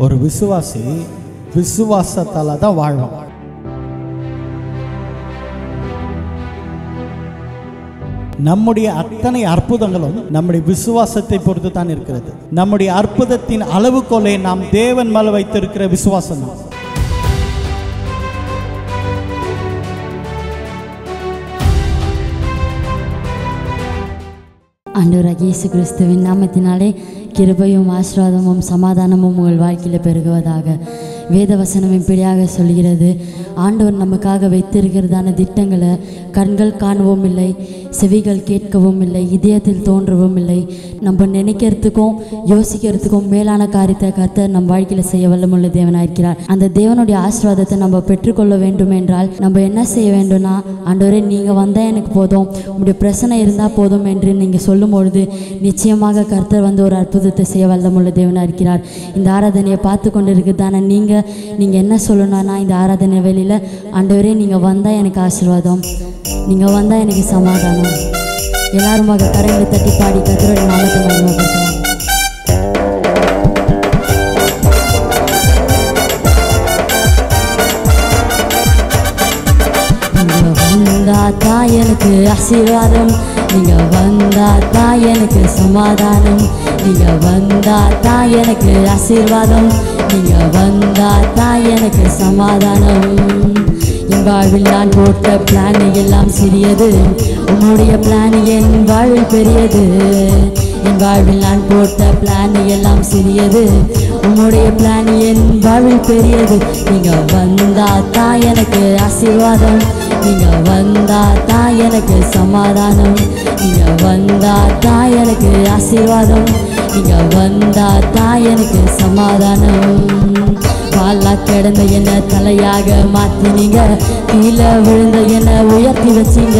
ஒரு விசுவாசி விசுவாசத்தால தான் வாழ்வான் நம்முடைய அத்தனை அற்புதங்களும் நம்முடைய விசுவாசத்தை பொறுத்து தான் இருக்கிறது நம்முடைய அற்புதத்தின் அளவுகோலை நாம் தேவன் மேல வைத்திருக்கிற விசுவாசம் தான் ஆண்டவராகிய இயேசு கிறிஸ்துவின் நாமத்தினாலே கிருபையும் ஆசீர்வாதமும் சமாதானமும் உங்கள் வாழ்க்கையில் பெருகுவதாக வேத வசனம் இப்படியாக சொல்கிறது ஆண்டவர் நமக்காக வைத்திருக்கிறதான திட்டங்களை கண்கள் காணவும் இல்லை செவிகள் கேட்கவும் இல்லை இதயத்தில் தோன்றவும் இல்லை நம்ம நினைக்கிறதுக்கும் யோசிக்கிறதுக்கும் மேலான காரியத்தை கர்த்தர் நம் வாழ்க்கையில் செய்ய வல்லமுள்ள தேவனாக இருக்கிறார் அந்த தேவனுடைய ஆசீர்வாதத்தை நம்ம பெற்றுக்கொள்ள வேண்டும் என்றால் நம்ம என்ன செய்ய வேண்டும்னா ஆண்டவரே நீங்கள் வந்தால் எனக்கு போதும் உங்களுடைய பிரச்சனை இருந்தால் போதும் என்று நீங்கள் சொல்லும் பொழுது நிச்சயமாக கர்த்தர் வந்து ஒரு அற்புதத்தை செய்ய வல்லமுள்ள தேவனாக இருக்கிறார் இந்த ஆராதனையை பார்த்து கொண்டு இருக்குதானே நீங்கள் நீங்கள் என்ன சொல்லணும்னா இந்த ஆராதனை வேலையில் ஆண்டவரே நீங்கள் வந்தால் எனக்கு ஆசீர்வாதம் நீங்கள் வந்தால் எனக்கு சமாதானம் எல்லாருமாக கரங்களை தட்டி பாடி கர்த்தருடைய நாமத்தை மகிமைப்படுத்தலாம் நீங்க வந்தா தான் எனக்கு ஆசீர்வாதம் நீங்க வந்தா தான் எனக்கு சமாதானம் நீங்க வந்தா தான் எனக்கு ஆசீர்வாதம் நீங்க வந்தா தான் எனக்கு சமாதானம் என் வாழ்வில் நான் போட்ட பிளான் எல்லாம் சிறியது உன்னுடைய பிளான் என் வாழ்வில் பெரியது என் வாழ்வில் நான் போட்ட பிளான் எல்லாம் சிறியது உன்னுடைய பிளான் என் வாழ்வில் பெரியது நீங்க வந்தா தான் எனக்கு ஆசீர்வாதம் நீங்க வந்தா தான் எனக்கு சமாதானம் நீங்க வந்தா தான் எனக்கு ஆசீர்வாதம் நீங்க வந்தா தான் எனக்கு சமாதானம் வாழா கிடந்த என்ன தலையாக மாத்தினீங்க கீழே விழுந்த என்ன உயர்த்தி வச்சீங்க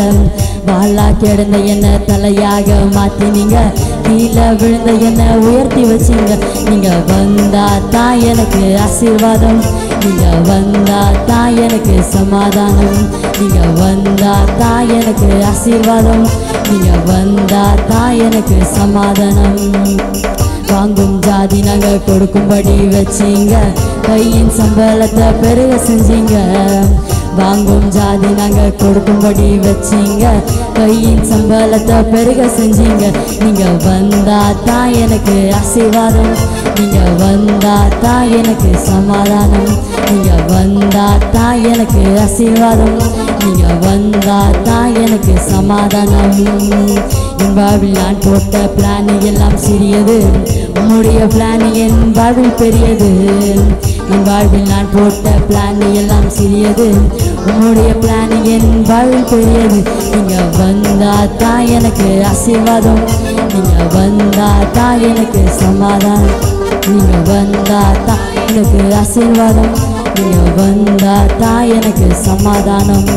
வாழா கிடந்த என்ன தலையாக மாத்தினீங்க கீழே விழுந்த என்ன உயர்த்தி வச்சீங்க நீங்க வந்தா தான் எனக்கு ஆசீர்வாதம் நீங்க வந்தா தான் எனக்கு சமாதானம் நீங்க வந்தா தான் எனக்கு ஆசீர்வாதம் நீங்க வந்தா தான் எனக்கு சமாதானம் வாங்கும் ஜாதி நகை கொடுக்கும்படி வச்சீங்க கையின் சம்பளத்தை பெருக செஞ்சீங்க வாங்கும் ஜாதி நகை கொடுக்கும்படி வச்சீங்க கையின் சம்பளத்தை பெருக செஞ்சீங்க நீங்க வந்தா தான் எனக்கு ஆசீர்வாதம் நீங்க வந்தா தான் எனக்கு சமாதானம் நீங்க வந்தா தான் எனக்கு ஆசீர்வாதம் நீங்க வந்தா தான் எனக்கு சமாதானம் என் வாழ்வில் நான் போட்ட பிளான் எல்லாம் சிறியது உன்னுடைய பிளான் என் வாழ்வில் பெரியது என் வாழ்வில் நான் போட்ட பிளான் எல்லாம் சிறியது உன்னுடைய பிளான் என் வாழ்வில் பெரியது நீங்க வந்தா தான் எனக்கு ஆசீர்வாதம் நீங்க வந்தா தான் எனக்கு சமாதானம் நீங்க வந்தா தான் எனக்கு ஆசீர்வாதம் நீங்க வந்தா தான் எனக்கு சமாதானம்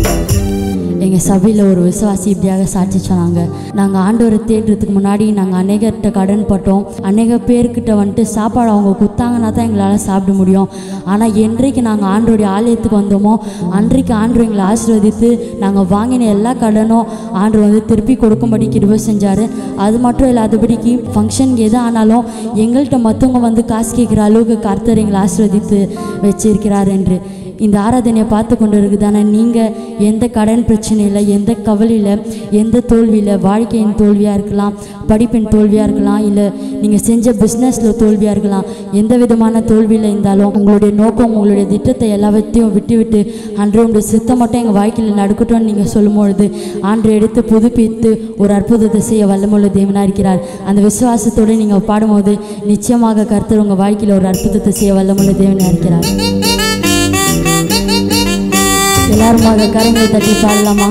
எங்கள் சபையில் ஒரு விசுவாசி இப்படியாக சாட்சி சொன்னாங்க நாங்கள் ஆண்டவரை தேடுறதுக்கு முன்னாடி நாங்கள் அநேகர்கிட்ட கடன் பட்டோம் அநேக பேர்கிட்ட வந்துட்டு சாப்பாடு அவங்க குத்தாங்கன்னா தான் எங்களால் சாப்பிட முடியும் ஆனால் என்றைக்கு நாங்கள் ஆண்டோடைய ஆலயத்துக்கு வந்தோமோ அன்றைக்கு ஆண்டு எங்களை ஆசீர்வதித்து நாங்கள் வாங்கின எல்லா கடனும் ஆண்டு வந்து திருப்பி கொடுக்கும்படி கிருபை செஞ்சார் அது மட்டும் இல்லாதபடிக்கு ஃபங்க்ஷன் எது ஆனாலும் எங்கள்கிட்ட மற்றவங்க வந்து காசு கேட்குற அளவுக்கு கர்த்தர் எங்களை ஆசீர்வதித்து வச்சிருக்கிறார் என்று இந்த ஆராதனையை பார்த்து கொண்டு இருக்குதானே நீங்கள் எந்த கடன் பிரச்சனையில் எந்த கவலையில் எந்த தோல்வியில் வாழ்க்கையின் தோல்வியாக இருக்கலாம் படிப்பின் தோல்வியாக இருக்கலாம் இல்லை நீங்கள் செஞ்ச பிஸ்னஸில் தோல்வியாக இருக்கலாம் எந்த விதமான தோல்வியில் இருந்தாலும் உங்களுடைய நோக்கம் உங்களுடைய திட்டத்தை எல்லாவற்றையும் விட்டு விட்டு அன்று உங்களுடைய சித்தம் மட்டும் எங்கள் வாழ்க்கையில் நடக்கட்டும்னு நீங்கள் சொல்லும்பொழுது ஆண்டு எடுத்து புதுப்பித்து ஒரு அற்புதத்தை செய்ய வல்லமுள்ள தேவனாக இருக்கிறார் அந்த விசுவாசத்தோடு நீங்கள் பாடும்போது நிச்சயமாக கர்த்தர் உங்கள் வாழ்க்கையில் ஒரு அற்புதத்தை செய்ய வல்லமுள்ள தேவனாக இருக்கிறார் எல்லாருமாக கரங்களை தட்டி பாடலாமா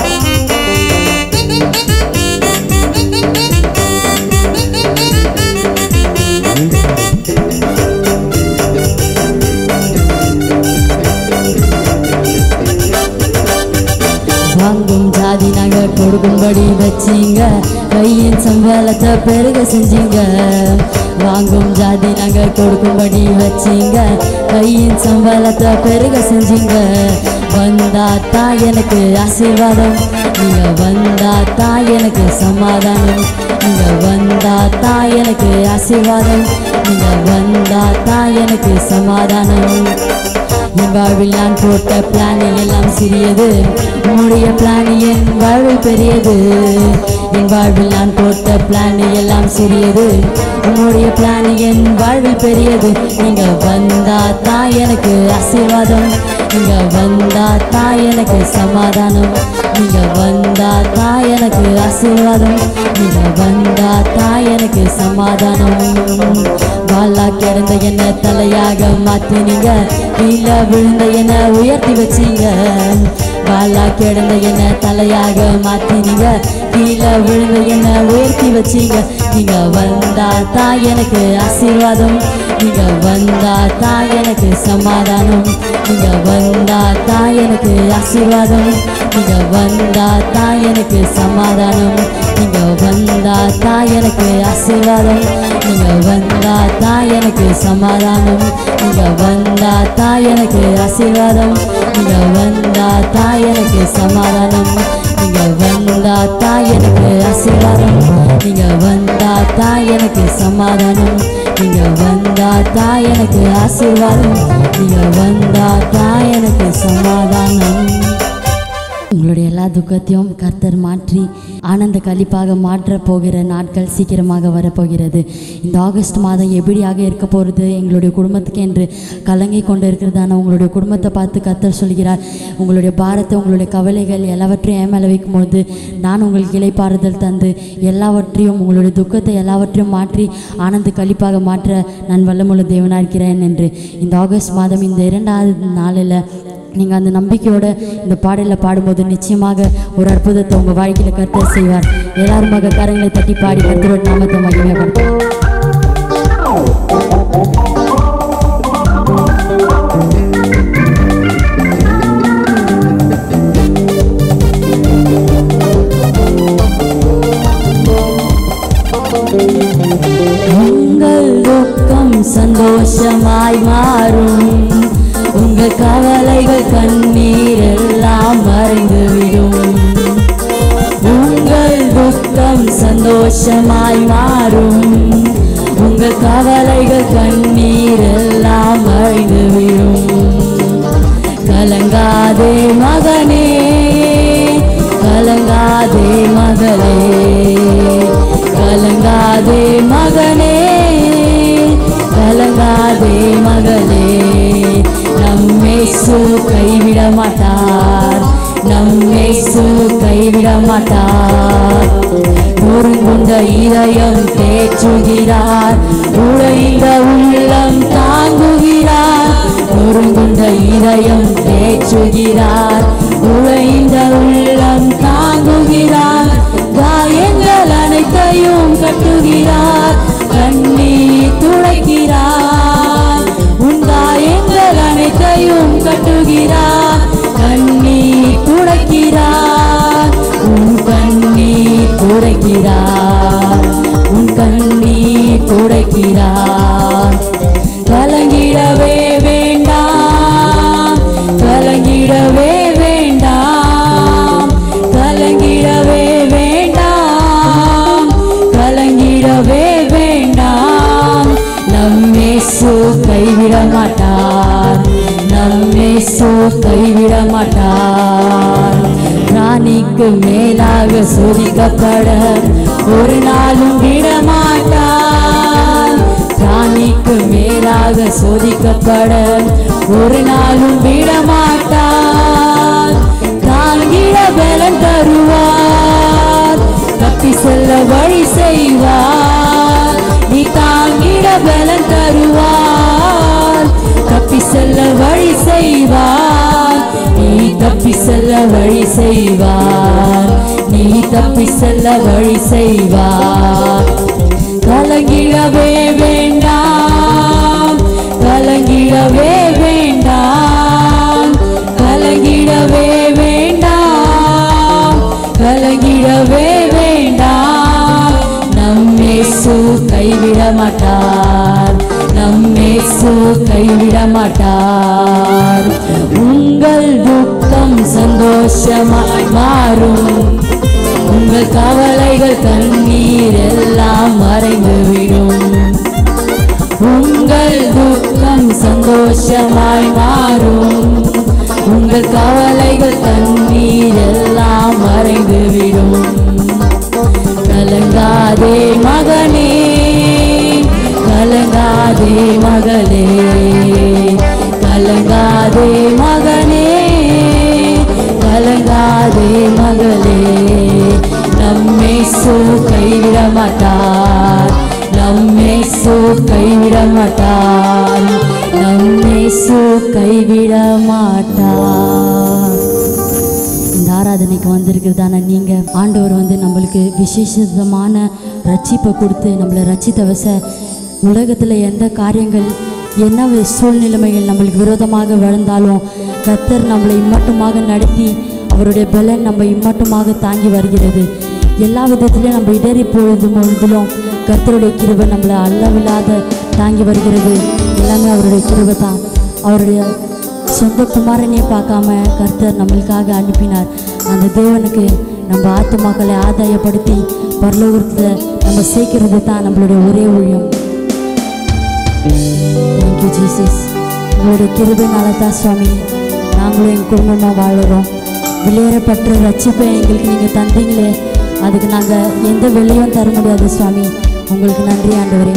வாங்கும் ஜாதி நகை கொடுக்கும்படி வச்சீங்க கையின் சம்பளத்தை பெருக செஞ்சீங்க வாங்கும் ஜாதி நகை கொடுக்கும்படி வச்சீங்க கையின் சம்பளத்தை பெருக செஞ்சீங்க வந்தா தான் எனக்கு ஆசீர்வாதம் நீங்க வந்தா தான் எனக்கு சமாதானம் நீங்க வந்தா தான் எனக்கு ஆசீர்வாதம் நீங்க வந்தா தான் எனக்கு சமாதானம் என் வாழ்வில் நான் போட்ட பிளான் எல்லாம் சிறியது உன்னுடைய பிளான் என் வாழ்வில் பெரியது என் வாழ்வில் நான் போட்ட பிளான் எல்லாம் சிறியது உன்னுடைய பிளான் என் வாழ்வில் பெரியது நீங்க வந்தா தான் எனக்கு ஆசீர்வாதம் நீங்க வந்தா தான் எனக்கு சமாதானம் நீங்க வந்தா தான் எனக்கு ஆசீர்வாதம் நீங்க வந்தா தான் எனக்கு சமாதானம் வாழா கிடந்த என்ன தலையாக மாத்தினீங்க கீழே விழுந்த என்ன உயர்த்தி வச்சீங்க வாழா கிடந்த என்ன தலையாக மாத்தினீங்க கீழே விழுந்த என்ன உயர்த்தி வச்சீங்க நீங்க வந்தா தான் எனக்கு ஆசீர்வாதம் நீங்க வந்தா தான் எனக்கு சமாதானம் நீங்க வந்தா தான் எனக்கு ஆசீர்வாதம் நீங்க வந்தா தான் எனக்கு சமாதானம் நீங்க வந்தா தான் எனக்கு ஆசீர்வாதம் நீங்க வந்தா தான் எனக்கு சமாதானம் நீங்க வந்தா தான் எனக்கு ஆசீர்வாதம் நீங்க வந்தா தான் எனக்கு சமாதானம் நீங்க வந்தா தான் எனக்கு ஆசீர்வாதம் நீங்க வந்தா தான் எனக்கு சமாதானம் நீங்க வந்தா தான் எனக்கு ஆசீர்வாதம் நீங்க வந்தா தான் எனக்கு சமாதானம் உங்களுடைய எல்லா துக்கத்தையும் கர்த்தர் மாற்றி ஆனந்த கழிப்பாக மாற்றப் போகிற நாட்கள் சீக்கிரமாக வரப்போகிறது இந்த ஆகஸ்ட் மாதம் எப்படியாக இருக்க போகிறது எங்களுடைய குடும்பத்துக்கு என்று கலங்கி கொண்டு இருக்கிறதான உங்களுடைய குடும்பத்தை பார்த்து கர்த்தர் சொல்கிறார் உங்களுடைய பாரத்தை உங்களுடைய கவலைகள் எல்லாவற்றையும் என் மேலே வைக்கும்போது நான் உங்களுக்கு இலைப்பாறுதல் தந்து எல்லாவற்றையும் உங்களுடைய துக்கத்தை எல்லாவற்றையும் மாற்றி ஆனந்த கழிப்பாக மாற்ற நான் வல்லமுள்ள தேவனாக இருக்கிறேன் என்று இந்த ஆகஸ்ட் மாதம் இந்த இரண்டாவது நாளில் நீங்கள் அந்த நம்பிக்கையோட இந்த பாடலில் பாடும்போது நிச்சயமாக ஒரு அற்புதத்தை உங்கள் வாழ்க்கையில் கர்த்தர் செய்வார் எல்லாருமாக கரங்களை தட்டி பாடி கர்த்தரோட நாமத்தை மகிமைப்படுத்தும் உங்கள் துக்கம் சந்தோஷமாய் மாறும் உங்கள் கவலைகள் கண்ணீர் எல்லாம் மறைந்துவிடும் உங்கள் துக்கம் சந்தோஷமாய் மாறும் உங்கள் கவலைகள் கண்ணீர் எல்லாம் மறைந்துவிடும் கலங்காதே மகனே கலங்காதே மகளே கலங்காதே மகனே கலங்காதே மகளே நம்மேசு கைவிட மாட்டார் நம்மேசு கைவிட மாட்டார் நொறுங்குண்ட இதயம் தேற்றுகிறார் உழைந்த உள்ளம் தாங்குகிறார் நொறுங்குண்ட இதயம் தேற்றுகிறார் உழைந்த உள்ளம் தாங்குகிறார் காயங்கள் அனைத்தையும் கட்டுகிறார் கண்ணீர் துடைக்கிறார் உன் காயங்கள் அனைத்தையும் கட்டுகிறார் கண்ணீர் துடைக்கிறார் உன் கண்ணீர் துடைக்கிறார் உன் கண்ணீர் துடைக்கிறார் கலங்கிடவே வேண்டாம் கலங்கிடவே வேண்டாம் கலங்கிடவே வேண்டாம் கலங்கிடவே வேண்டாம் நம்மேசு கைவிட மாட்டார் நம்மேசு கைவிட மாட்டார் ராணிக்கு மேலாக சோதிக்கப்பட ஒரு நாளும் விடமாட்டார் ராணிக்கு மேலாக சோதிக்கப்பட ஒரு நாளும் விடமாட்டார் தாங்கிட பலன் தருவார் தப்பி செல்ல வழி செய்வார் நீ தாங்கிட பலன் தருவார் தப்பி செல்ல வழி செய்வார் நீ தப்பி செல்ல வழி செய்வார் நீ தப்பி செல்ல வழி செய்வார் கலங்கிடவே வேண்டாம் கலங்கிடவே வேண்டாம் கலங்கிடவே வேண்டாம் கலங்கிடவே வேண்டாம் நம்மேசு கைவிட மாட்டார் நம்மேசு கைவிட மாட்டார் உங்கள் துக்கம் சந்தோஷமாய் மாறும் உங்கள் கவலைகள் கண்ணீர் எல்லாம் மறைந்துவிடும் கலங்காதே மகனே கலங்காதே மகளே கலங்காதே மகனே கலங்காதே மகளே நம்மை சு கைவிட மாட்டார் நம்மை சு கைவிட மாட்டார் நம்மை சு கைவிட மாட்டார் இந்த ஆராதனைக்கு வந்திருக்கிறதான நீங்கள் ஆண்டவர் வந்து நம்மளுக்கு விசேஷமான ரட்சிப்பை கொடுத்து நம்மளை ரட்சித்த வச உலகத்தில் எந்த காரியங்கள் என்ன வி- சூழ்நிலைமைகள் நம்மளுக்கு விரோதமாக வளர்ந்தாலும் கர்த்தர் நம்மளை இம்மட்டுமாக நடத்தி அவருடைய பலன் நம்ம இம்மட்டுமாக தாங்கி வருகிறது எல்லா விதத்திலையும் நம்ம இடறி பொழுது பொழுதிலும் கர்த்தருடைய கிருபை நம்மளை அளவில்லாத தாங்கி வருகிறது எல்லாமே அவருடைய கிருபை தான் அவருடைய சொந்த குமாரனே பார்க்காம கர்த்தர் நம்மளுக்காக அனுப்பினார் அந்த தேவனுக்கு நம்ம ஆத்துமாக்களை ஆதாயப்படுத்தி பரலோகத்தில் நம்ம சேர்க்கிறது தான் நம்மளுடைய ஒரே ஊழியம் தேங்க்யூ ஜீசஸ் உங்களுடைய கிருபைனால தான் சுவாமி நாங்களும் எங்கள் குடும்பமாக வாழுறோம் வெளியேறப்பட்ட ரட்சிப்பை எங்களுக்கு நீங்கள் தந்தீங்களே அதுக்கு நாங்கள் எந்த விலையும் தர முடியாது சுவாமி உங்களுக்கு நன்றி ஆண்டவரே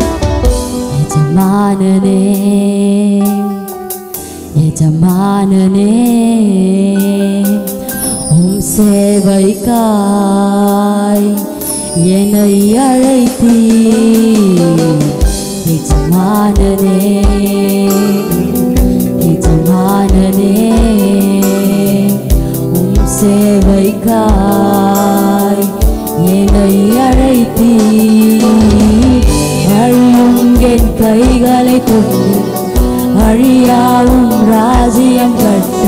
எஜமானனே எஜமானனே உம் சேவைக்காய் என்னை அழைத்தீ எஜமானனே எஜமானனே உம் சேவைக்காய் என்னை அழைத்தீ அழியும் என் கைகளை கொண்டு அழியாவும் ராஜ்யம் கட்ட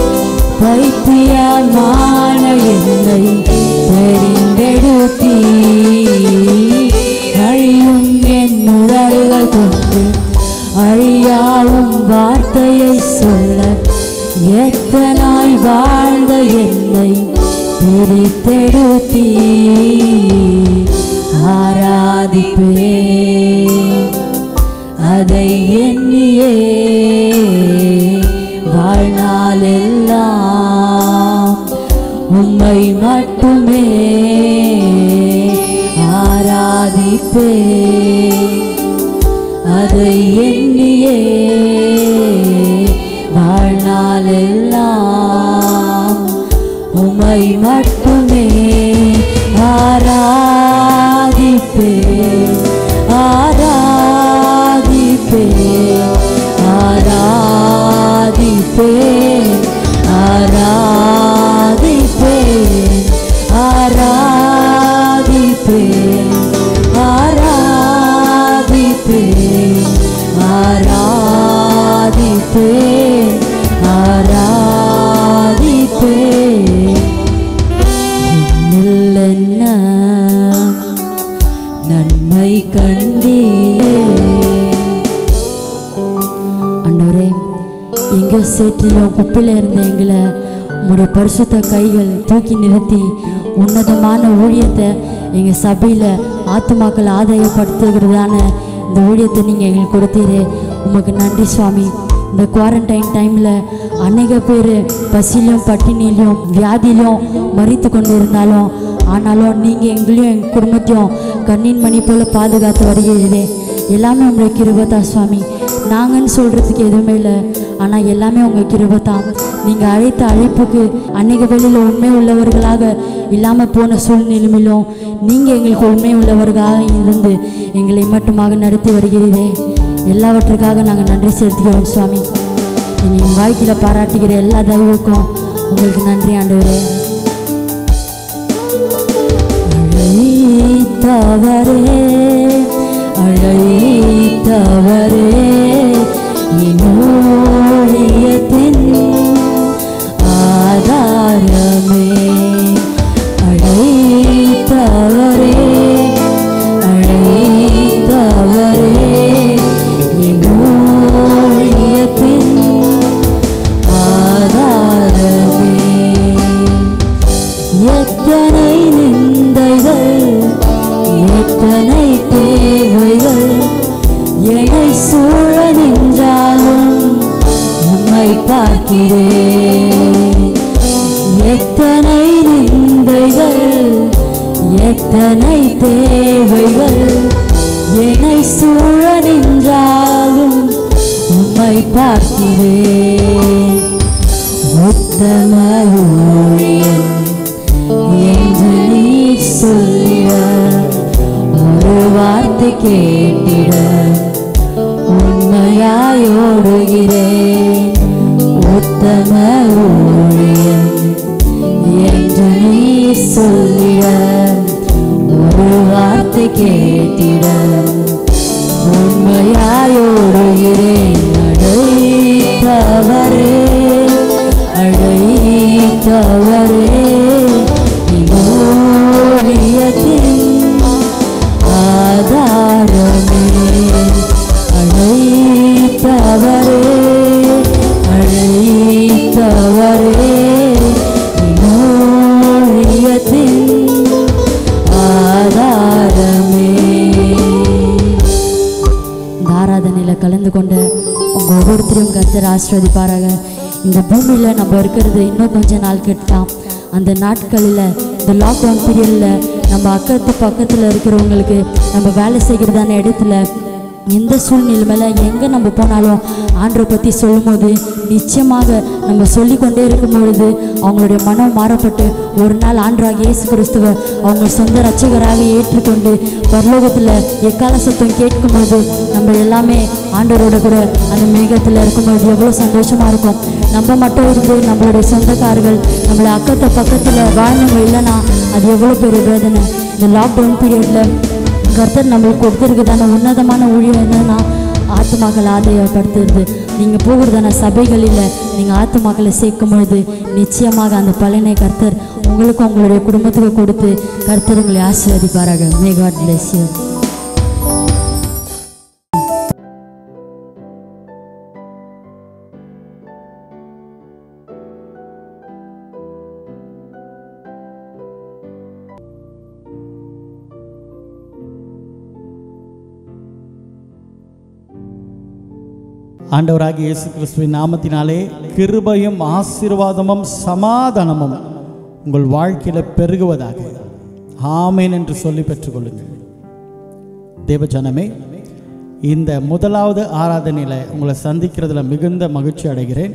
பைத்தியமான என்னை தெரிந்தெடுத்தீ அழியும் என் உதடுகள் கொண்டு அழியாவும் வார்த்தையை சொல்ல எத்தனாய் வாழ்ந்த என்னை பிரித்தெடுத்தீ ஆராதிப்பே அதை எண்ணியே வாழ்நாளெல்லாம் உம்மை மட்டுமே ஆராதிப்பே அதை எண்ணியே வாழ்நாளெல்லாம் உம்மை மட்டுமே ஆராதிப்பே ஆராதிப்பே ஆராதிப்பே ஆராதிப்பே ஆராதிப்பே ஆராதிப்பே ஆராதிப்பே ஆராதிப்பே என்னில் என்ன நன்மை கண்டே ஆண்டவரே எங்கே சேற்றிலும் குப்பில இருந்த எங்களை உங்களுடைய பரிசுத்த கைகள் தூக்கி நிறுத்தி உன்னதமான ஊழியத்தை எங்கள் சபையில் ஆத்துமாக்கள் ஆதாயப்படுத்துகிறதான இந்த ஊழியத்தை நீங்கள் எங்களுக்கு கொடுத்தீரே உமக்கு நன்றி சுவாமி இந்த குவாரண்டைன் டைமில் அநேக பேர் பசியிலும் பட்டினிலையும் வியாதியிலும் மறித்து கொண்டு இருந்தாலும் ஆனாலும் நீங்கள் எங்களையும் எங்கள் குடும்பத்தையும் கண்ணின் மணி போல் பாதுகாத்து வருகிறீரே எல்லாமே உங்களுடைய கிருபத்தா சுவாமி நாங்கன்னு சொல்கிறதுக்கு எதுவுமே இல்லை ஆனால் எல்லாமே உங்கள் கிருபத்தான் நீங்கள் அழைத்த அழைப்புக்கு அநேக வேளையில் உண்மை உள்ளவர்களாக இல்லாமல் போன சூழ்நிலையிலும் நீங்கள் எங்களுக்கு உண்மை உள்ளவர்களாக இருந்து எங்களை மட்டுமாக நடத்தி வருகிறீரே எல்லாவற்றுக்காக நாங்கள் நன்றி செலுத்துகிறோம் சுவாமி நீங்கள் வாழ்க்கையில் பாராட்டுகிற எல்லா தயவுக்கும் உங்களுக்கு நன்றி ஆண்டவரே அழைத்தவரே அழைத்தவரே என்னோழியத்தின் ஆதாரமே அழைத்தவரே அழைத்தவரே என்னோழியத்தின் ஆதாரமே எத்தனை நிந்தைகள் எத்தனை தேவைகள் என்னை சூழ எத்தனை தேவைகள் என்னை சூழ நின்றாலும் உம்மை பார்க்கிறேன் உத்தம ஊழியன் என்று நீ சொல்லிட ஒரு வார்த்தை கேட்டிட உண்மையாயோடுகிறேன் உத்தம ஊழியன் என்று நீ சொல்லிட ஒரு வார்த்தை கேட்டிட உண்மையாயோடுகிறேன் அழைத்தவரே அழைத்தவரே இமோரியத்தின் ஆதாரமே அழைத்தவரே அழைத்தவரே இமோரியத்தின் ஆதாரமே இந்த ஆராதனையில் கலந்து கொண்ட உங்கள் ஒவ்வொருத்தரையும் கர்த்தர் ஆசிர்வதிப்பாராக இந்த பூமியில் நம்ம இருக்கிறது இன்னும் கொஞ்ச நாள் கிட்டாம் அந்த நாட்களில் இந்த லாக்டவுன் பீரியடில் நம்ம அக்கத்து பக்கத்தில் இருக்கிறவங்களுக்கு நம்ம வேலை செய்கிறதான இடத்துல எந்த சூழ்நிலைமையில எங்கே நம்ம போனாலும் ஆண்டரை பற்றி சொல்லும்போது நிச்சயமாக நம்ம சொல்லிக்கொண்டே இருக்கும் பொழுது அவங்களுடைய மனம் மாறப்பட்டு ஒரு நாள் ஆண்டராக இயேசு கிறிஸ்துவ அவங்க சொந்த ரட்சகராக ஏற்றுக்கொண்டு பரலோகத்தில் எக்கால சத்தம் கேட்கும்போது நம்ம எல்லாமே ஆண்டவரோட கூட அந்த மேகத்தில் இருக்கும்போது எவ்வளோ சந்தோஷமாக இருக்கும் நம்ம மட்டும் இருந்து நம்மளுடைய சொந்தக்காரர்கள் நம்மளை அக்கத்தை பக்கத்தில் வாழ்ந்தவங்க இல்லைன்னா அது எவ்வளோ பெரிய வேதனை இந்த லாக்டவுன் பீரியடில் கர்த்தர் நம்மளுக்கு கொடுத்துருக்குதான உன்னதமான ஊழியம் என்னன்னா ஆத்துமாக்களை ஆதாயப்படுத்துறது நீங்கள் போகிறதான சபைகளில் நீங்கள் ஆத்துமாக்களை சேர்க்கும் பொழுது நிச்சயமாக அந்த பலனை கர்த்தர் உங்களுக்கும் உங்களுடைய குடும்பத்துக்கு கொடுத்து கர்த்தர் உங்களை ஆசீர்வதிப்பாராக மே காட் பிளஸ் யூ ஆண்டவராகிய இயேசு கிறிஸ்துவின் நாமத்தினாலே கிருபையும் ஆசீர்வாதமும் சமாதானமும் உங்கள் வாழ்க்கையில் பெருகுவதாக ஆமேன் என்று சொல்லி பெற்றுக்கொள்ளுங்கள் தேவஜனமே இந்த முதலாவது ஆராதனையில் உங்களை சந்திக்கிறதுல மிகுந்த மகிழ்ச்சி அடைகிறேன்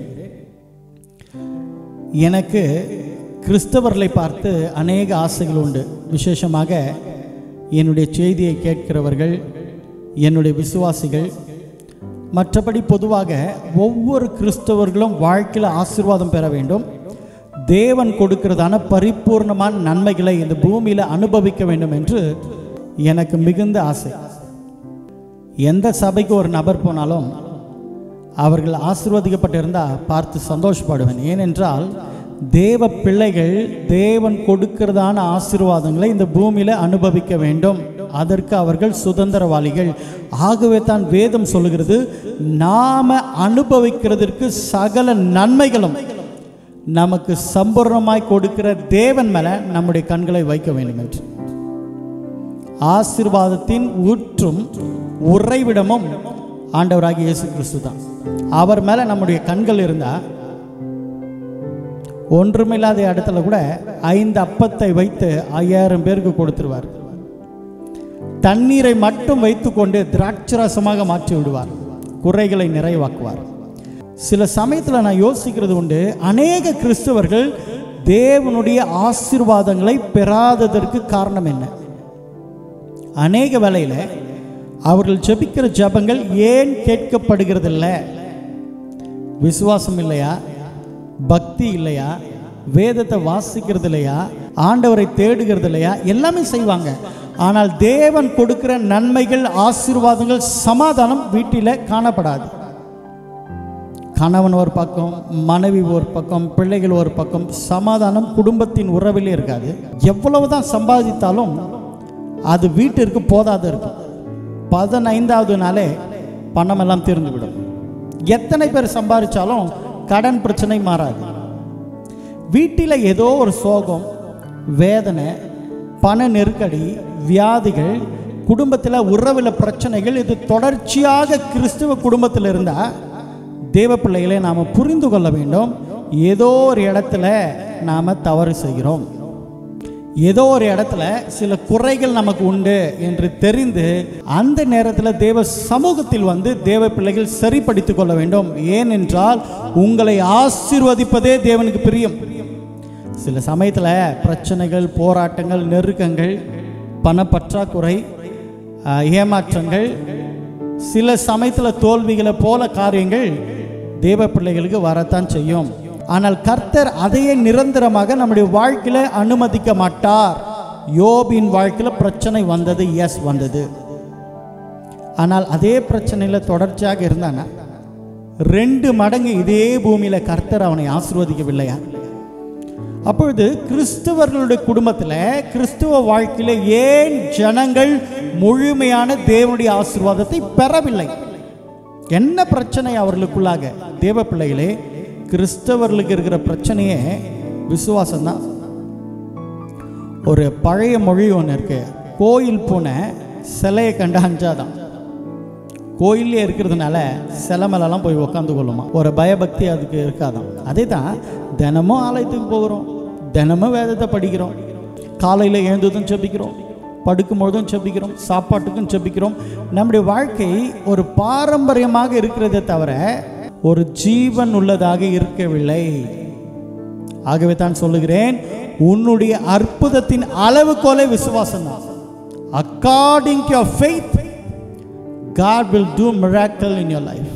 எனக்கு கிறிஸ்தவர்களை பார்த்து அநேக ஆசைகள் உண்டு விசேஷமாக என்னுடைய செய்தியை கேட்கிறவர்கள் என்னுடைய விசுவாசிகள் மற்றபடி பொதுவாக ஒவ்வொரு கிறிஸ்தவர்களும் வாழ்க்கையில் ஆசீர்வாதம் பெற வேண்டும் தேவன் கொடுக்கிறதான பரிபூர்ணமான நன்மைகளை இந்த பூமியில் அனுபவிக்க வேண்டும் என்று எனக்கு மிகுந்த ஆசை எந்த சபைக்கு ஒரு நபர் போனாலும் அவர்கள் ஆசீர்வதிக்கப்பட்டிருந்தால் பார்த்து சந்தோஷப்படுவேன் ஏனென்றால் தேவ பிள்ளைகள் தேவன் கொடுக்கிறதான ஆசீர்வாதங்களை இந்த பூமியில் அனுபவிக்க வேண்டும் அதற்கு அவர்கள் சுதந்திரவாளிகள் ஆகவே தான் வேதம் சொல்லுகிறது நாம அனுபவிக்கிறதற்கு சகல நன்மைகளும் நமக்கு சம்பூர்ணமாய் கொடுக்கிற தேவன் மேலே நம்முடைய கண்களை வைக்க வேண்டும் என்று ஆசீர்வாதத்தின் ஊற்றும் உறைவிடமும் ஆண்டவராகிய இயேசு கிறிஸ்து தான் அவர் மேலே நம்முடைய கண்கள் இருந்தால் ஒன்றுமில்லாத இடத்துல கூட ஐந்து அப்பத்தை வைத்து ஐயாயிரம் பேருக்கு கொடுத்துருவார் தண்ணீரை மட்டும் வைத்துக்கொண்டு திராட்சரசமாக மாற்றி விடுவார் குறைகளை நிறைவாக்குவார் சில சமயத்தில் நான் யோசிக்கிறது உண்டு அநேக கிறிஸ்தவர்கள் தேவனுடைய ஆசீர்வாதங்களை பெறாததற்கு காரணம் என்ன அநேக வேளையில் அவர்கள் ஜெபிக்கிற ஜெபங்கள் ஏன் கேட்கப்படுகிறதில்ல விசுவாசம் இல்லையா பக்தி இல்லையா வேதத்தை வாசிக்கிறது இல்லையா ஆண்டவரை தேடுகிறது இல்லையா எல்லாமே செய்வாங்க ஆனால் தேவன் கொடுக்கிற நன்மைகள் ஆசீர்வாதங்கள் சமாதானம் வீட்டில் காணப்படாது கணவன் ஒரு பக்கம் மனைவி ஒரு பக்கம் பிள்ளைகள் ஒரு பக்கம் சமாதானம் குடும்பத்தின் உறவிலே இருக்காது எவ்வளவுதான் சம்பாதித்தாலும் அது வீட்டிற்கு போதாது இருக்கும் பதினைந்தாவது நாளே பணமெல்லாம் தீர்ந்துவிடும் எத்தனை பேர் சம்பாதிச்சாலும் கடன் பிரச்சனை மாறாது வீட்டில் ஏதோ ஒரு சோகம் வேதனை பண நெருக்கடி வியாதிகள் குடும்பத்தில் உறவில் பிரச்சனைகள் இது தொடர்ச்சியாக கிறிஸ்துவ குடும்பத்தில் இருந்தால் தேவ பிள்ளைகளை நாம் புரிந்து கொள்ள வேண்டும் ஏதோ ஒரு இடத்துல நாம் தவறு செய்கிறோம் ஏதோ ஒரு இடத்துல சில குறைகள் நமக்கு உண்டு என்று தெரிந்து அந்த நேரத்தில் தேவ சமூகத்தில் வந்து தேவ பிள்ளைகள் சரிப்படுத்திக் கொள்ள வேண்டும் ஏனென்றால் உங்களை ஆசீர்வதிப்பதே தேவனுக்கு பிரியம் சில சமயத்தில் பிரச்சனைகள் போராட்டங்கள் நெருக்கங்கள் பணப்பற்றாக்குறை ஆஹ், ஏமாற்றங்கள் சில சமயத்தில் தோல்விகளை போல காரியங்கள் தேவ பிள்ளைகளுக்கு வரத்தான் செய்யும் ஆனால் கர்த்தர் அதையே நிரந்தரமாக நம்முடைய வாழ்க்கையில அனுமதிக்க மாட்டார் யோபின் வாழ்க்கையில் பிரச்சனை வந்தது எஸ் வந்தது ஆனால் அதே பிரச்சனையில் தொடர்ச்சியாக இருந்தானா ரெண்டு மடங்கு இதே பூமியில் கர்த்தர் அவனை ஆசீர்வதிக்கவில்லையா அப்பொழுது கிறிஸ்தவர்களுடைய குடும்பத்தில் கிறிஸ்துவ வாழ்க்கையில் ஏன் ஜனங்கள் முழுமையான தேவனுடைய ஆசீர்வாதத்தை பெறவில்லை என்ன பிரச்சனை அவர்களுக்குள்ளாக தேவ பிள்ளைகளே கிறிஸ்தவர்களுக்கு இருக்கிற பிரச்சனையே விசுவாசம்தான் ஒரு பழைய மொழி ஒன்று இருக்கு கோயில் பூனை சிலையை கண்டு அஞ்சாதான் கோயிலே இருக்கிறதுனால சிலை மேலெல்லாம் போய் உக்காந்து கொள்ளுமா ஒரு பயபக்தி அதுக்கு இருக்காதாம் அதே தான் தினமும் ஆலயத்துக்கு போகிறோம் தினமும் வேதத்தை படிக்கிறோம் காலையில் எழுந்ததும் செபிக்கிறோம் படுக்கும்பொழுதும் செபிக்கிறோம் சாப்பாட்டுக்கும் செபிக்கிறோம் நம்முடைய வாழ்க்கை ஒரு பாரம்பரியமாக இருக்கிறதே தவிர ஒரு ஜீவன் உள்ளதாக இருக்கவில்லை ஆகவே தான் சொல்லுகிறேன் உன்னுடைய அற்புதத்தின் அளவுகோலை விசுவாசம் தான் according to faith God will do miracle in your life.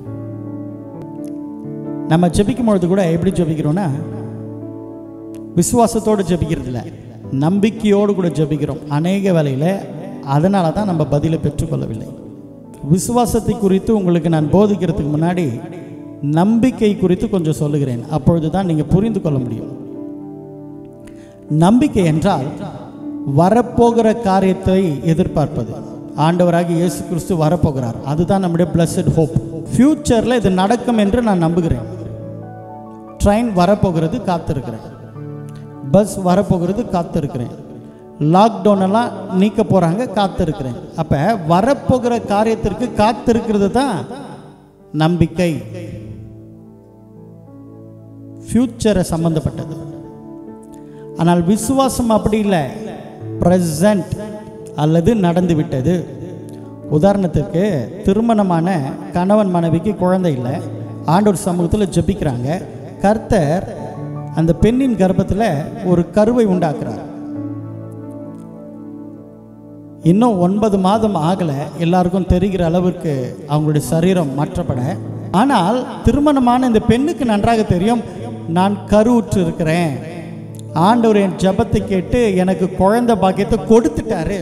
நம்ம ஜெபிக்கும் பொழுது கூட எப்படி ஜெபிக்கிறோம்னா விசுவாசத்தோடு ஜெபிக்கிறது இல்லை நம்பிக்கையோடு கூட ஜெபிக்கிறோம் அநேக வேலையில் அதனால தான் நம்ம பதிலை பெற்றுக்கொள்ளவில்லை விசுவாசத்தை குறித்து உங்களுக்கு நான் போதிக்கிறதுக்கு முன்னாடி நம்பிக்கை குறித்து கொஞ்சம் சொல்லுகிறேன் அப்பொழுது தான் நீங்கள் புரிந்து கொள்ள முடியும் நம்பிக்கை என்றால் வரப்போகிற காரியத்தை எதிர்பார்ப்பது ஆண்டவராக இயேசு கிறிஸ்து வரப்போகிறார் அதுதான் நம்முடைய பிளஸட் ஹோப் ஃப்யூச்சரில் இது நடக்கும் என்று நான் நம்புகிறேன் ட்ரெயின் வரப்போகிறது காத்திருக்கிறேன் பஸ் வரப்போகிறது காத்திருக்கிறேன் லாக்டவுன் எல்லாம் நீக்க போகிறாங்க காத்திருக்கிறேன் அப்போ வரப்போகிற காரியத்திற்கு காத்திருக்கிறது தான் நம்பிக்கை ஃப்யூச்சரை சம்பந்தப்பட்டது ஆனால் விசுவாசம் அப்படி இல்லை ப்ரெசண்ட் அல்லது நடந்து விட்டது உதாரணத்துக்கு திருமணமான கணவன் மனைவிக்கு குழந்தை இல்லை ஆண்டவர் சமூகத்தில் ஜெபிக்கிறாங்க கர்த்தர் அந்த பெண்ணின் கர்ப்பத்தில் ஒரு கருவை உண்டாக்குறார் இன்னும் ஒன்பது மாதம் ஆகலை எல்லாருக்கும் தெரிகிற அளவிற்கு அவங்களுடைய சரீரம் மாற்றப்பட ஆனால் திருமணமான இந்த பெண்ணுக்கு நன்றாக தெரியும் நான் கருவுற்று இருக்கிறேன் ஆண்டவர் என் ஜெபத்தை கேட்டு எனக்கு குழந்தை பாக்கியத்தை கொடுத்துட்டாரு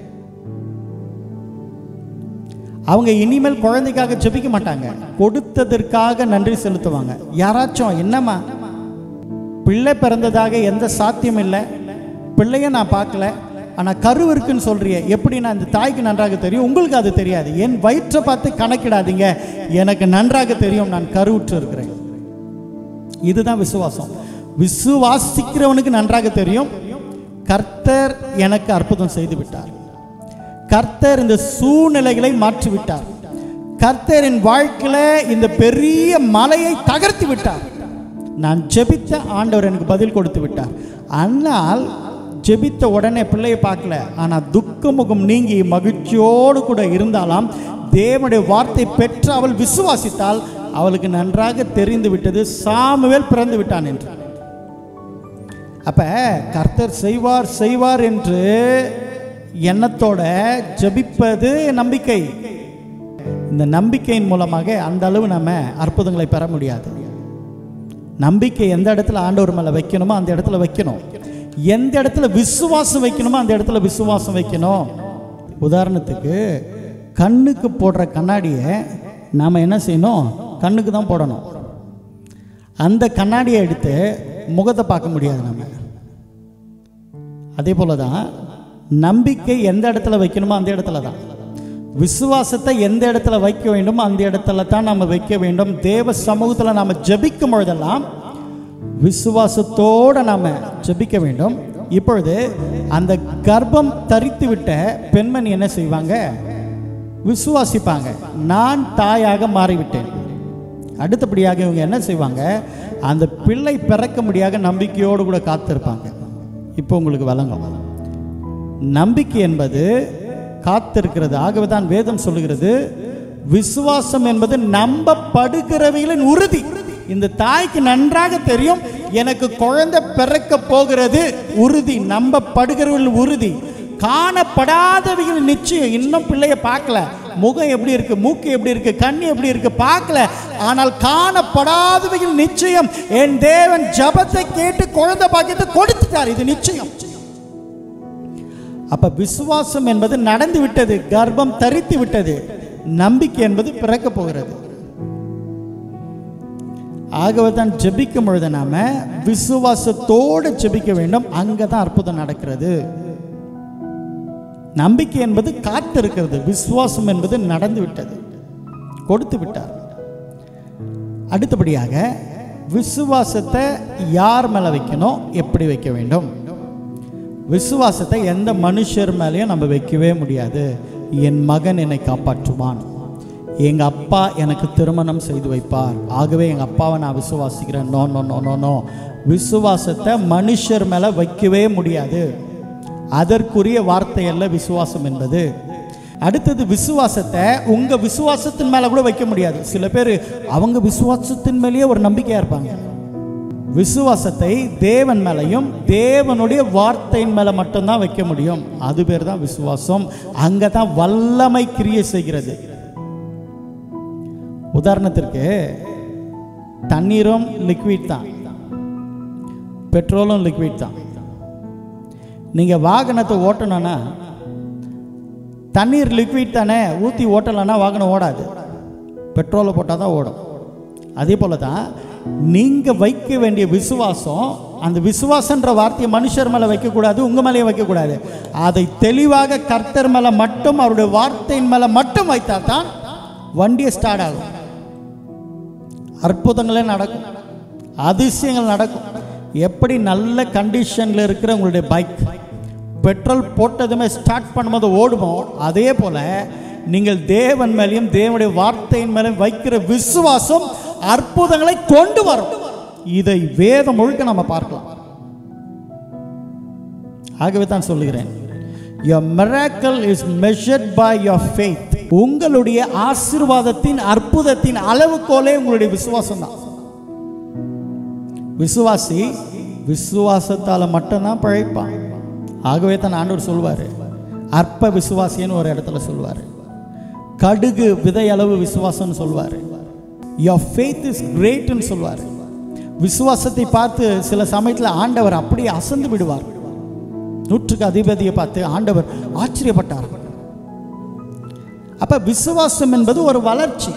அவங்க இனிமேல் குழந்தைக்காக ஜெபிக்க மாட்டாங்க கொடுத்ததற்காக நன்றி செலுத்துவாங்க யாராச்சும் என்னம்மா பிள்ளை பிறந்ததாக எந்த சாத்தியம் இல்லை பிள்ளைய நான் பார்க்கல ஆனால் கரு இருக்குன்னு சொல்றியே எப்படி நான் இந்த தாய்க்கு நன்றாக தெரியும் உங்களுக்கு அது தெரியாது என் வயிற்றை பார்த்து கணக்கிடாதீங்க எனக்கு நன்றாக தெரியும் நான் கருவுற்று இருக்கிறேன் இதுதான் விசுவாசம் விசுவாசிக்கிறவனுக்கு நன்றாக தெரியும் கர்த்தர் எனக்கு அற்புதம் செய்து விட்டார் கர்த்தர் இந்த சூழ்நிலைகளை மாற்றி விட்டார் கர்த்தர் என் வாழ்க்கையில இந்த பெரிய மலையை தகர்த்து விட்டார் நான் ஜெபித்த ஆண்டவர் எனக்கு பதில் கொடுத்து விட்டார் ஆனால் ஜெபித்த உடனே பிள்ளையை பார்க்கல ஆனால் துக்க முகம் நீங்கி மகிழ்ச்சியோடு கூட இருந்தாலாம் தேவனுடைய வார்த்தை பெற்று அவள் விசுவாசித்தால் அவளுக்கு நன்றாக தெரிந்து விட்டது சாமுவேல் பிறந்து விட்டான் என்று அப்ப கர்த்தர் செய்வார் செய்வார் என்று எண்ணத்தோட ஜெபிப்பது நம்பிக்கை இந்த நம்பிக்கையின் மூலமாக அந்த அளவு நம்ம அற்புதங்களை பெற முடியாது நம்பிக்கை எந்த இடத்துல ஆண்டவர் மேலே வைக்கணுமோ அந்த இடத்துல வைக்கணும் எந்த இடத்துல விசுவாசம் வைக்கணுமோ அந்த இடத்துல விசுவாசம் வைக்கணும் உதாரணத்துக்கு கண்ணுக்கு போடுற கண்ணாடியை நாம் என்ன செய்யணும் கண்ணுக்கு தான் போடணும் அந்த கண்ணாடியை எடுத்து முகத்தை பார்க்க முடியாது நம்ம அதே போல தான் நம்பிக்கை எந்த இடத்துல வைக்கணுமோ அந்த இடத்துல தான் விசுவாசத்தை எந்த இடத்துல வைக்க வேண்டுமோ அந்த இடத்துல தான் நம்ம வைக்க வேண்டும் தேவ சமூகத்தில் நாம் ஜெபிக்கும் பொழுதெல்லாம் விசுவாசத்தோடு நாம் ஜெபிக்க வேண்டும் இப்பொழுது அந்த கர்ப்பம் தரித்து விட்ட பெண்மணி என்ன செய்வாங்க விசுவாசிப்பாங்க நான் தாயாக மாறிவிட்டேன் அடுத்தபடியாக இவங்க என்ன செய்வாங்க அந்த பிள்ளை பிறக்க முடியாத நம்பிக்கையோடு கூட காத்திருப்பாங்க இப்போ உங்களுக்கு வழங்கும் நம்பிக்கை என்பது காத்திருக்கிறது ஆகவே தான் வேதம் சொல்லுகிறது விசுவாசம் என்பது நம்பப்படுகிறவைகளின் உறுதி இந்த தாய்க்கு நன்றாக தெரியும் எனக்கு குழந்தை பிறக்க போகிறது உறுதி நம்பப்படுகிறவர்கள் உறுதி காணப்படாதவைகள் நிச்சயம் இன்னும் பிள்ளைய பார்க்கல முகம் எப்படி இருக்கு மூக்கு எப்படி இருக்கு கண் எப்படி இருக்கு பார்க்கல ஆனால் காணப்படாதவைகள் நிச்சயம் என் தேவன் ஜபத்தை கேட்டு குழந்தை பாக்கியத்தை கொடுத்துட்டார் இது நிச்சயம் அப்ப விசுவாசம் என்பது நடந்து விட்டது கர்ப்பம் தரித்து விட்டது நம்பிக்கை என்பது பிறக்க போகிறது ஆகவே தான் ஜெபிக்கும் பொழுது நாம விசுவாசத்தோடு ஜெபிக்க வேண்டும் அங்கே தான் அற்புதம் நடக்கிறது நம்பிக்கை என்பது காத்திருக்கிறது விசுவாசம் என்பது நடந்து விட்டது கொடுத்து விட்டார் அடுத்தபடியாக விசுவாசத்தை யார் மேலே வைக்கணும் எப்படி வைக்க வேண்டும் விசுவாசத்தை எந்த மனுஷர் மேலேயும் நம்ம வைக்கவே முடியாது என் மகன் என்னை காப்பாற்றுவான் எங்கள் அப்பா எனக்கு திருமணம் செய்து வைப்பார் ஆகவே எங்கள் அப்பாவை நான் விசுவாசிக்கிறேன் no no no no no விசுவாசத்தை மனுஷர் மேலே வைக்கவே முடியாது அதற்குரிய வார்த்தை அல்ல விசுவாசம் என்பது அடுத்தது விசுவாசத்தை உங்கள் விசுவாசத்தின் மேலே கூட வைக்க முடியாது சில பேர் அவங்க விசுவாசத்தின் மேலேயே ஒரு நம்பிக்கையாக இருப்பாங்க விசுவாசத்தை தேவன் மேலையும் தேவனுடைய வார்த்தையின் மேலே மட்டும்தான் வைக்க முடியும் அது பேர் தான் விசுவாசம் அங்கே தான் வல்லமை கிரியை செய்கிறது உதாரணத்திற்கு தண்ணீரும் லிக்விட் தான் பெட்ரோலும் லிக்விட் தான் நீங்கள் வாகனத்தை ஓட்டணும்னா தண்ணீர் லிக்விட் தானே ஊற்றி ஓட்டலைன்னா வாகனம் ஓடாது பெட்ரோலை போட்டால் தான் ஓடும் அதே போல தான் நீங்கள் வைக்க வேண்டிய விசுவாசம் அந்த விசுவாசன்ற வார்த்தையை மனுஷர் மேலே வைக்கக்கூடாது உங்கள் மேலேயே வைக்கக்கூடாது அதை தெளிவாக கர்த்தர் மேலே மட்டும் அவருடைய வார்த்தையின் மேலே மட்டும் வைத்தால் தான் வண்டியை ஸ்டார்ட் ஆகும் அற்புதங்களே நடக்கும் அதிசயங்கள் நடக்கும் எப்படி நல்ல கண்டிஷனில் இருக்கிற உங்களுடைய பைக் பெட்ரோல் போட்டதுமே ஸ்டார்ட் பண்ணும்போது ஓடுமோ அதே போல் நீங்கள் தேவன் மேலேயும் தேவனுடைய வார்த்தையின் மேலேயும் வைக்கிற விசுவாசம் அற்புதங்களை கொண்டு வரும் இதை வேதம் முழுக்க நம்ம பார்க்கலாம் ஆகவே தான் சொல்லுகிறேன் your miracle is measured by your faith உங்களுடைய ஆசீர்வாதத்தின் அற்புதத்தின் அளவுகோலே உங்களுடைய விசுவாசம் தான் விசுவாசி விசுவாசத்தால் மட்டும்தான் பிழைப்பான் ஆகவே தான் ஆண்டவர் சொல்வார் அற்ப விசுவாசின்னு ஒரு இடத்துல சொல்வார் கடுகு விதை அளவு விசுவாசம்னு சொல்வார் your faith is greatன்னு சொல்வார் விசுவாசத்தை பார்த்து சில சமயத்தில் ஆண்டவர் அப்படியே அசந்து விடுவார் நூற்றுக்கு அதிபதியை பார்த்து ஆண்டவர் ஆச்சரியப்பட்டார் அப்ப விசுவாசம் என்பது ஒரு வளர்ச்சி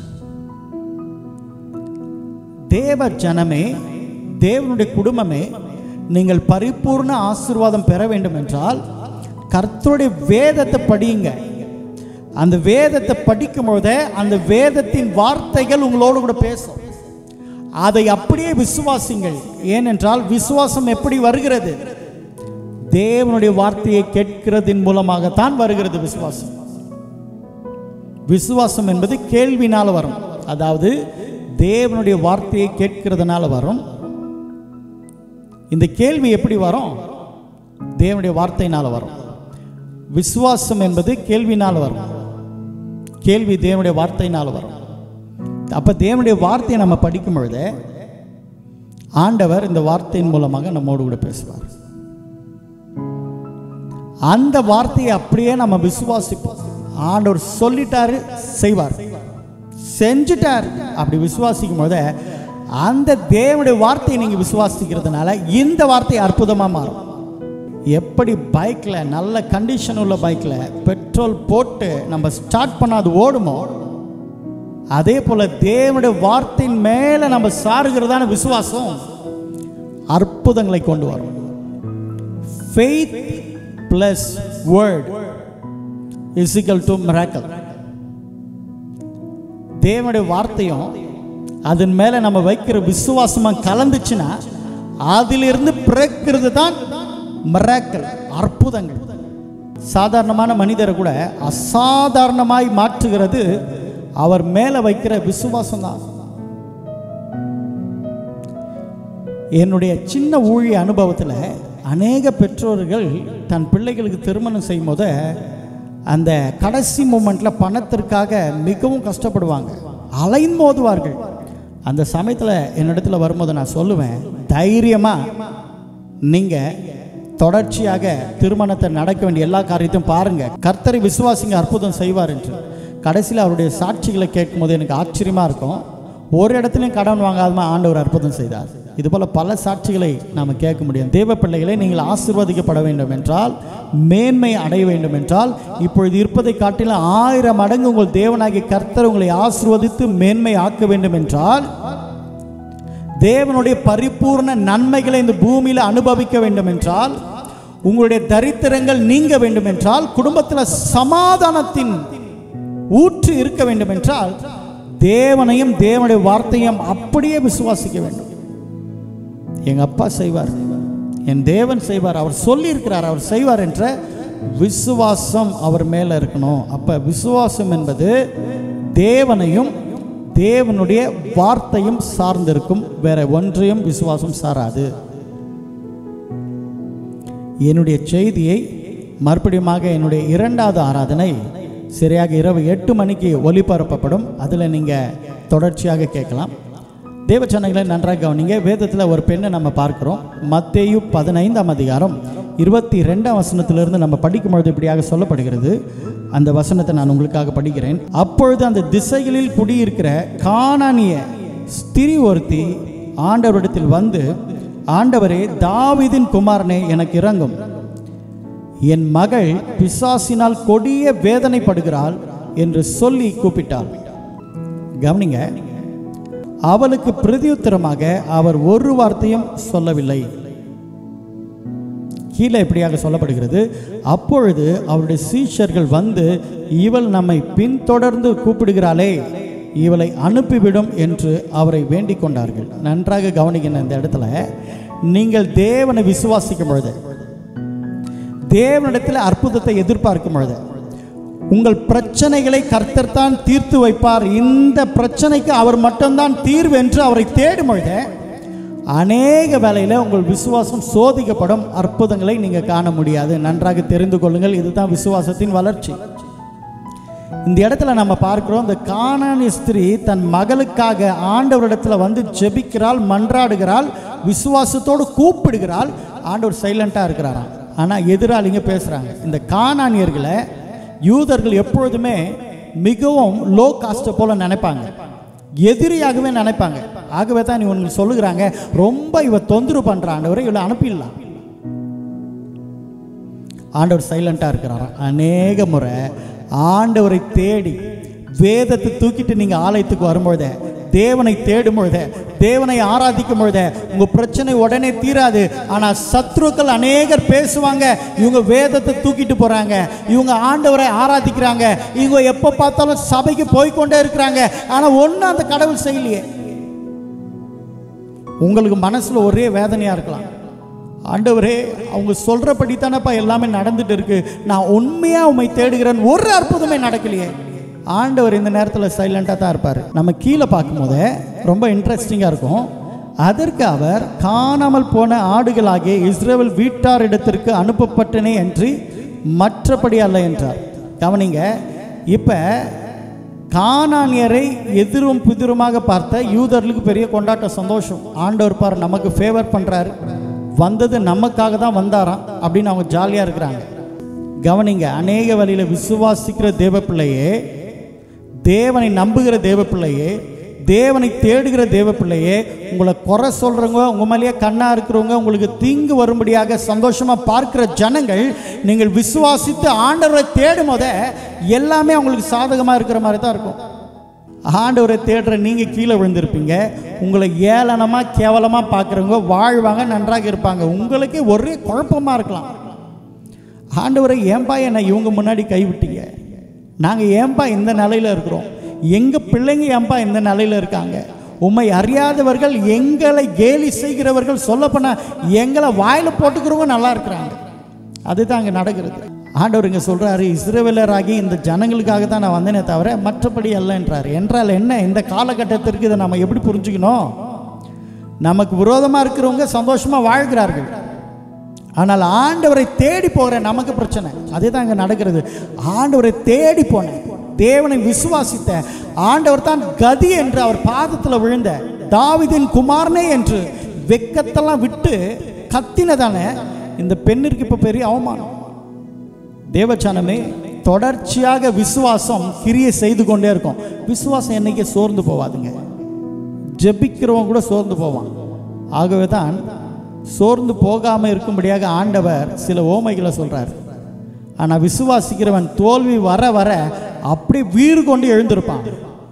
தேவ ஜனமே தேவனுடைய குடும்பமே நீங்கள் பரிபூர்ண ஆசீர்வாதம் பெற வேண்டும் என்றால் கர்த்தருடைய வேதத்தை படியுங்க அந்த வேதத்தை படிக்கும் பொழுதே அந்த வேதத்தின் வார்த்தைகள் உங்களோடு கூட பேசும் அதை அப்படியே விசுவாசிங்கள் ஏனென்றால் விசுவாசம் எப்படி வருகிறது தேவனுடைய வார்த்தையை கேட்கிறதின் மூலமாகத்தான் வருகிறது விசுவாசம் விசுவாசம் என்பது கேள்வினால் வரும் அதாவது தேவனுடைய வார்த்தையை கேட்கிறதுனால வரும் இந்த கேள்வி எப்படி வரும் தேவனுடைய வார்த்தையினால் வரும் விசுவாசம் என்பது கேள்வினால் வரும் கேள்வி தேவனுடைய வார்த்தையினால் வரும் அப்போ தேவனுடைய வார்த்தையை நம்ம படிக்கும் பொழுது ஆண்டவர் இந்த வார்த்தையின் மூலமாக நம்மோடு கூட பேசுவார் அந்த வார்த்தையை அப்படியே நம்ம விசுவாசிப்போம் ஆண்டவர் சொல்லிட்டாரு செய்வார் செஞ்சுட்டார் அப்படி விசுவாசிக்கும் போது அந்த தேவனுடைய வார்த்தையை நீங்கள் விசுவாசிக்கிறதுனால இந்த வார்த்தை அற்புதமாக மாறும் எப்படி பைக்கில் நல்ல கண்டிஷன் உள்ள பைக்கில் பெட்ரோல் போட்டு நம்ம ஸ்டார்ட் பண்ணாது ஓடுமோ அதே போல் தேவனுடைய வார்த்தையின் மேலே நம்ம சாருகிறதான விசுவாசம் அற்புதங்களை கொண்டு வரும் faith plus word is equal to miracle தேவனுடைய வார்த்தையும் அதன் மேலே நம்ம வைக்கிற விசுவாசமாக கலந்துச்சுன்னா அதிலிருந்து பிறக்கிறது தான் மிராக்கல் அற்புதங்கள் சாதாரணமான மனிதரை கூட அசாதாரணமாய் மாற்றுகிறது அவர் மேலே வைக்கிற விசுவாசம் தான் என்னுடைய சின்ன ஊழிய அனுபவத்தில் அநேக பெற்றோர்கள் தன் பிள்ளைகளுக்கு திருமணம் செய்யும் போது அந்த கடைசி மூமெண்ட்டில் பணத்திற்காக மிகவும் கஷ்டப்படுவாங்க அலைமோதுவார்கள் அந்த சமயத்தில் என்னிடத்துல வரும்போது நான் சொல்லுவேன் தைரியமாக நீங்கள் தொடர்ச்சியாக திருமணத்தை நடக்க வேண்டிய எல்லா காரியத்தையும் பாருங்கள் கர்த்தரை விசுவாசிங்க அற்புதம் செய்வார் என்று கடைசியில் அவருடைய சாட்சிகளை கேட்கும்போது எனக்கு ஆச்சரியமாக இருக்கும் ஒரு இடத்துலையும் கடன் வாங்காதமா ஆண்டவர் அற்புதம் செய்தார் இதுபோல் பல சாட்சிகளை நாம் கேட்க முடியும் தேவ பிள்ளைகளை நீங்கள் ஆசீர்வதிக்கப்பட வேண்டும் என்றால் மேன்மை அடைய வேண்டும் என்றால் இப்பொழுது இருப்பதை காட்டிலும் ஆயிரம் மடங்கு உங்கள் தேவனாகிய கர்த்தர் உங்களை ஆசீர்வதித்து மேன்மை ஆக்க வேண்டும் என்றால் தேவனுடைய பரிபூர்ண நன்மைகளை இந்த பூமியில் அனுபவிக்க வேண்டும் என்றால் உங்களுடைய தரித்திரங்கள் நீங்க வேண்டும் என்றால் குடும்பத்தில் சமாதானத்தின் ஊற்று இருக்க வேண்டும் என்றால் தேவனையும் தேவனுடைய வார்த்தையும் அப்படியே விசுவாசிக்க வேண்டும் எங்க அப்பா செய்வார் என் தேவன் செய்வார் அவர் சொல்லியிருக்கிறார் அவர் செய்வார் என்ற விசுவாசம் அவர் மேல இருக்கணும் அப்ப விசுவாசம் என்பது தேவனையும் தேவனுடைய வார்த்தையும் சார்ந்திருக்கும் வேற ஒன்றையும் விசுவாசம் சாராது என்னுடைய செய்தியை மறுபடியுமாக என்னுடைய இரண்டாவது ஆராதனை சரியாக இரவு எட்டு மணிக்கு ஒலிபரப்பப்படும் அதில் நீங்கள் தொடர்ச்சியாக கேட்கலாம் தேவச்சனைகளை நன்றாக கவனிங்க வேதத்தில் ஒரு பெண்ணை நம்ம பார்க்கிறோம் மத்தேயு பதினைந்தாம் அதிகாரம் இருபத்தி ரெண்டாம் வசனத்திலிருந்து நம்ம படிக்கும் பொழுது இப்படியாக சொல்லப்படுகிறது அந்த வசனத்தை நான் உங்களுக்காக படிக்கிறேன் அப்பொழுது அந்த திசைகளில் குடியிருக்கிற கானானிய ஸ்திரி ஒருத்தி ஆண்டவரிடத்தில் வந்து ஆண்டவரே தாவீதின் குமாரனே எனக்கு இறங்கும் என் மகள் பிசாசினால் கொடிய வேதனைப்படுகிறாள் என்று சொல்லி கூப்பிட்டாள் கவனிங்க அவளுக்கு பிரதியுத்தரமாக அவர் ஒரு வார்த்தையும் சொல்லவில்லை கீழே இப்படியாக சொல்லப்படுகிறது அப்பொழுது அவருடைய சீஷர்கள் வந்து இவள் நம்மை பின்தொடர்ந்து கூப்பிடுகிறாளே இவளை அனுப்பிவிடும் என்று அவரை வேண்டிக் கொண்டார்கள் நன்றாக கவனிக்கணும் இந்த இடத்துல நீங்கள் தேவனை விசுவாசிக்கும் பொழுது தேவனிடத்தில் அற்புதத்தை எதிர்பார்க்கும் பொழுது உங்கள் பிரச்சனைகளை கர்த்தர் தான் தீர்த்து வைப்பார் இந்த பிரச்சனைக்கு அவர் மட்டும்தான் தீர்வு என்று அவரை தேடும் பொழுது அநேக வேளையில் உங்கள் விசுவாசம் சோதிக்கப்படும் அற்புதங்களை நீங்கள் காண முடியாது நன்றாக தெரிந்து கொள்ளுங்கள் இதுதான் விசுவாசத்தின் வளர்ச்சி இந்த இடத்துல நம்ம பார்க்கிறோம் இந்த கானானி ஸ்திரீ தன் மகளுக்காக ஆண்டவரிடத்துல வந்து ஜெபிக்கிறாள் மன்றாடுகிறாள் விசுவாசத்தோடு கூப்பிடுகிறாள் ஆண்டவர் சைலண்டாக இருக்கிறாராம் ஆனால் எதிராளிங்க பேசுகிறாங்க இந்த கானானியர்களை யூதர்கள் எப்பொழுதுமே மிகவும் லோ காஸ்ட்டை போல நினைப்பாங்க எதிரியாகவே நினைப்பாங்க ஆகவே தான் இவங்க சொல்லுகிறாங்க ரொம்ப இவ தொந்தரவு பண்ற ஆண்டவரை இவளை அனுப்பிடலாம் ஆண்டவர் சைலண்டாக இருக்கிறாராம் அநேக முறை ஆண்டவரை தேடி வேதத்தை தூக்கிட்டு நீங்கள் ஆலயத்துக்கு வரும்பொழுதே தேவனை தேடும் பொழுதே தேவனை ஆராதிக்கும் பொழுதே உங்க பிரச்சனை உடனே தீராது ஆனா சத்ருக்கள் அநேகர் பேசுவாங்க இவங்க வேதத்தை தூக்கிட்டு போறாங்க இவங்க ஆண்டவரை ஆராதிக்கிறாங்க இவங்க எப்போ பார்த்தாலும் சபைக்கு போய்க்கொண்டே இருக்கிறாங்க ஆனா ஒன்றும் அந்த கடவுள் செய்யலையே உங்களுக்கு மனசுல ஒரே வேதனையா இருக்கலாம் ஆண்டவரே அவங்க சொல்றபடி தானப்பா எல்லாமே நடந்துட்டு இருக்கு நான் உண்மையா உண்மை தேடுகிறேன் ஒரு அற்புதமே நடக்கலையே ஆண்டவர் இந்த நேரத்தில் சைலண்டாக தான் இருப்பார் நம்ம கீழே பார்க்கும்போதே ரொம்ப இன்ட்ரெஸ்டிங்காக இருக்கும் அதற்கு அவர் காணாமல் போன ஆடுகளாகிய இஸ்ரேல் வீட்டாரிடத்திற்கு அனுப்பப்பட்டனே என்று மற்றபடி அல்ல என்றார் கவனிங்க இப்போ கானானியரை எதிரும் புதிருமாக பார்த்த யூதர்களுக்கு பெரிய கொண்டாட்ட சந்தோஷம் ஆண்டவர் பார் நமக்கு ஃபேவர் பண்ணுறாரு வந்தது நமக்காக தான் வந்தாராம் அப்படின்னு அவங்க ஜாலியாக இருக்கிறாங்க கவனிங்க அநேக வழியில் விசுவாசிக்கிற தேவ பிள்ளையே தேவனை நம்புகிற தேவ பிள்ளையே தேவனை தேடுகிற தேவ பிள்ளையே உங்களை குறை சொல்கிறவங்க உங்கள் மேலேயே கண்ணாக இருக்கிறவங்க உங்களுக்கு தீங்கு வரும்படியாக சந்தோஷமாக பார்க்கிற ஜனங்கள் நீங்கள் விசுவாசித்து ஆண்டவரை தேடும் போதே எல்லாமே அவங்களுக்கு சாதகமாக இருக்கிற மாதிரி தான் இருக்கும் ஆண்டவரை தேடுற நீங்கள் கீழே விழுந்திருப்பீங்க உங்களை ஏளனமாக கேவலமாக பார்க்குறவங்க வாழ்வாங்க நன்றாக இருப்பாங்க உங்களுக்கே ஒரே குழப்பமாக இருக்கலாம் ஆண்டவரை ஏன்பா என்னை இவங்க முன்னாடி கைவிட்டீங்க நாங்கள் ஏன்பா இந்த நிலையில் இருக்கிறோம் எங்கள் பிள்ளைங்க ஏன்பா இந்த நிலையில் இருக்காங்க உம்மை அறியாதவர்கள் எங்களை கேலி செய்கிறவர்கள் சொல்லப்போனால் எங்களை வாயில் போட்டுக்கிறவங்க நல்லா இருக்கிறாங்க அதுதான் அங்கே நடக்கிறது ஆண்டவர் இங்கே சொல்கிறாரு இஸ்ரேவேலராகி இந்த ஜனங்களுக்காக தான் நான் வந்தேனே தவிர மற்றபடி அல்ல என்றார் என்றால் என்ன இந்த காலகட்டத்திற்கு இதை நம்ம எப்படி புரிஞ்சுக்கணும் நமக்கு விரோதமாக இருக்கிறவங்க சந்தோஷமாக வாழ்கிறார்கள் ஆனால் ஆண்டவரை தேடி போகிற நமக்கு பிரச்சனை அதே தான் இங்கே நடக்கிறது ஆண்டவரை தேடி போனேன் தேவனை விசுவாசித்த ஆண்டவர் தான் கதி என்று அவர் பாதத்தில் விழுந்த தாவிதின் குமாரனே என்று வெக்கத்தெல்லாம் விட்டு கத்தினதானே இந்த பெண்ணிற்கு இப்போ பெரிய அவமானம் தேவச்சனமே தொடர்ச்சியாக விசுவாசம் கிரியை செய்து கொண்டே இருக்கும் விசுவாசம் என்னைக்கு சோர்ந்து போவாதுங்க ஜெபிக்கிறவன் கூட சோர்ந்து போவான் ஆகவே தான் சோர்ந்து போகாமல் இருக்கும்படியாக ஆண்டவர் சில ஓமைகளை சொல்றார் ஆனால் விசுவாசிக்கிறவன் தோல்வி வர வர அப்படி வீறு கொண்டு எழுந்திருப்பான்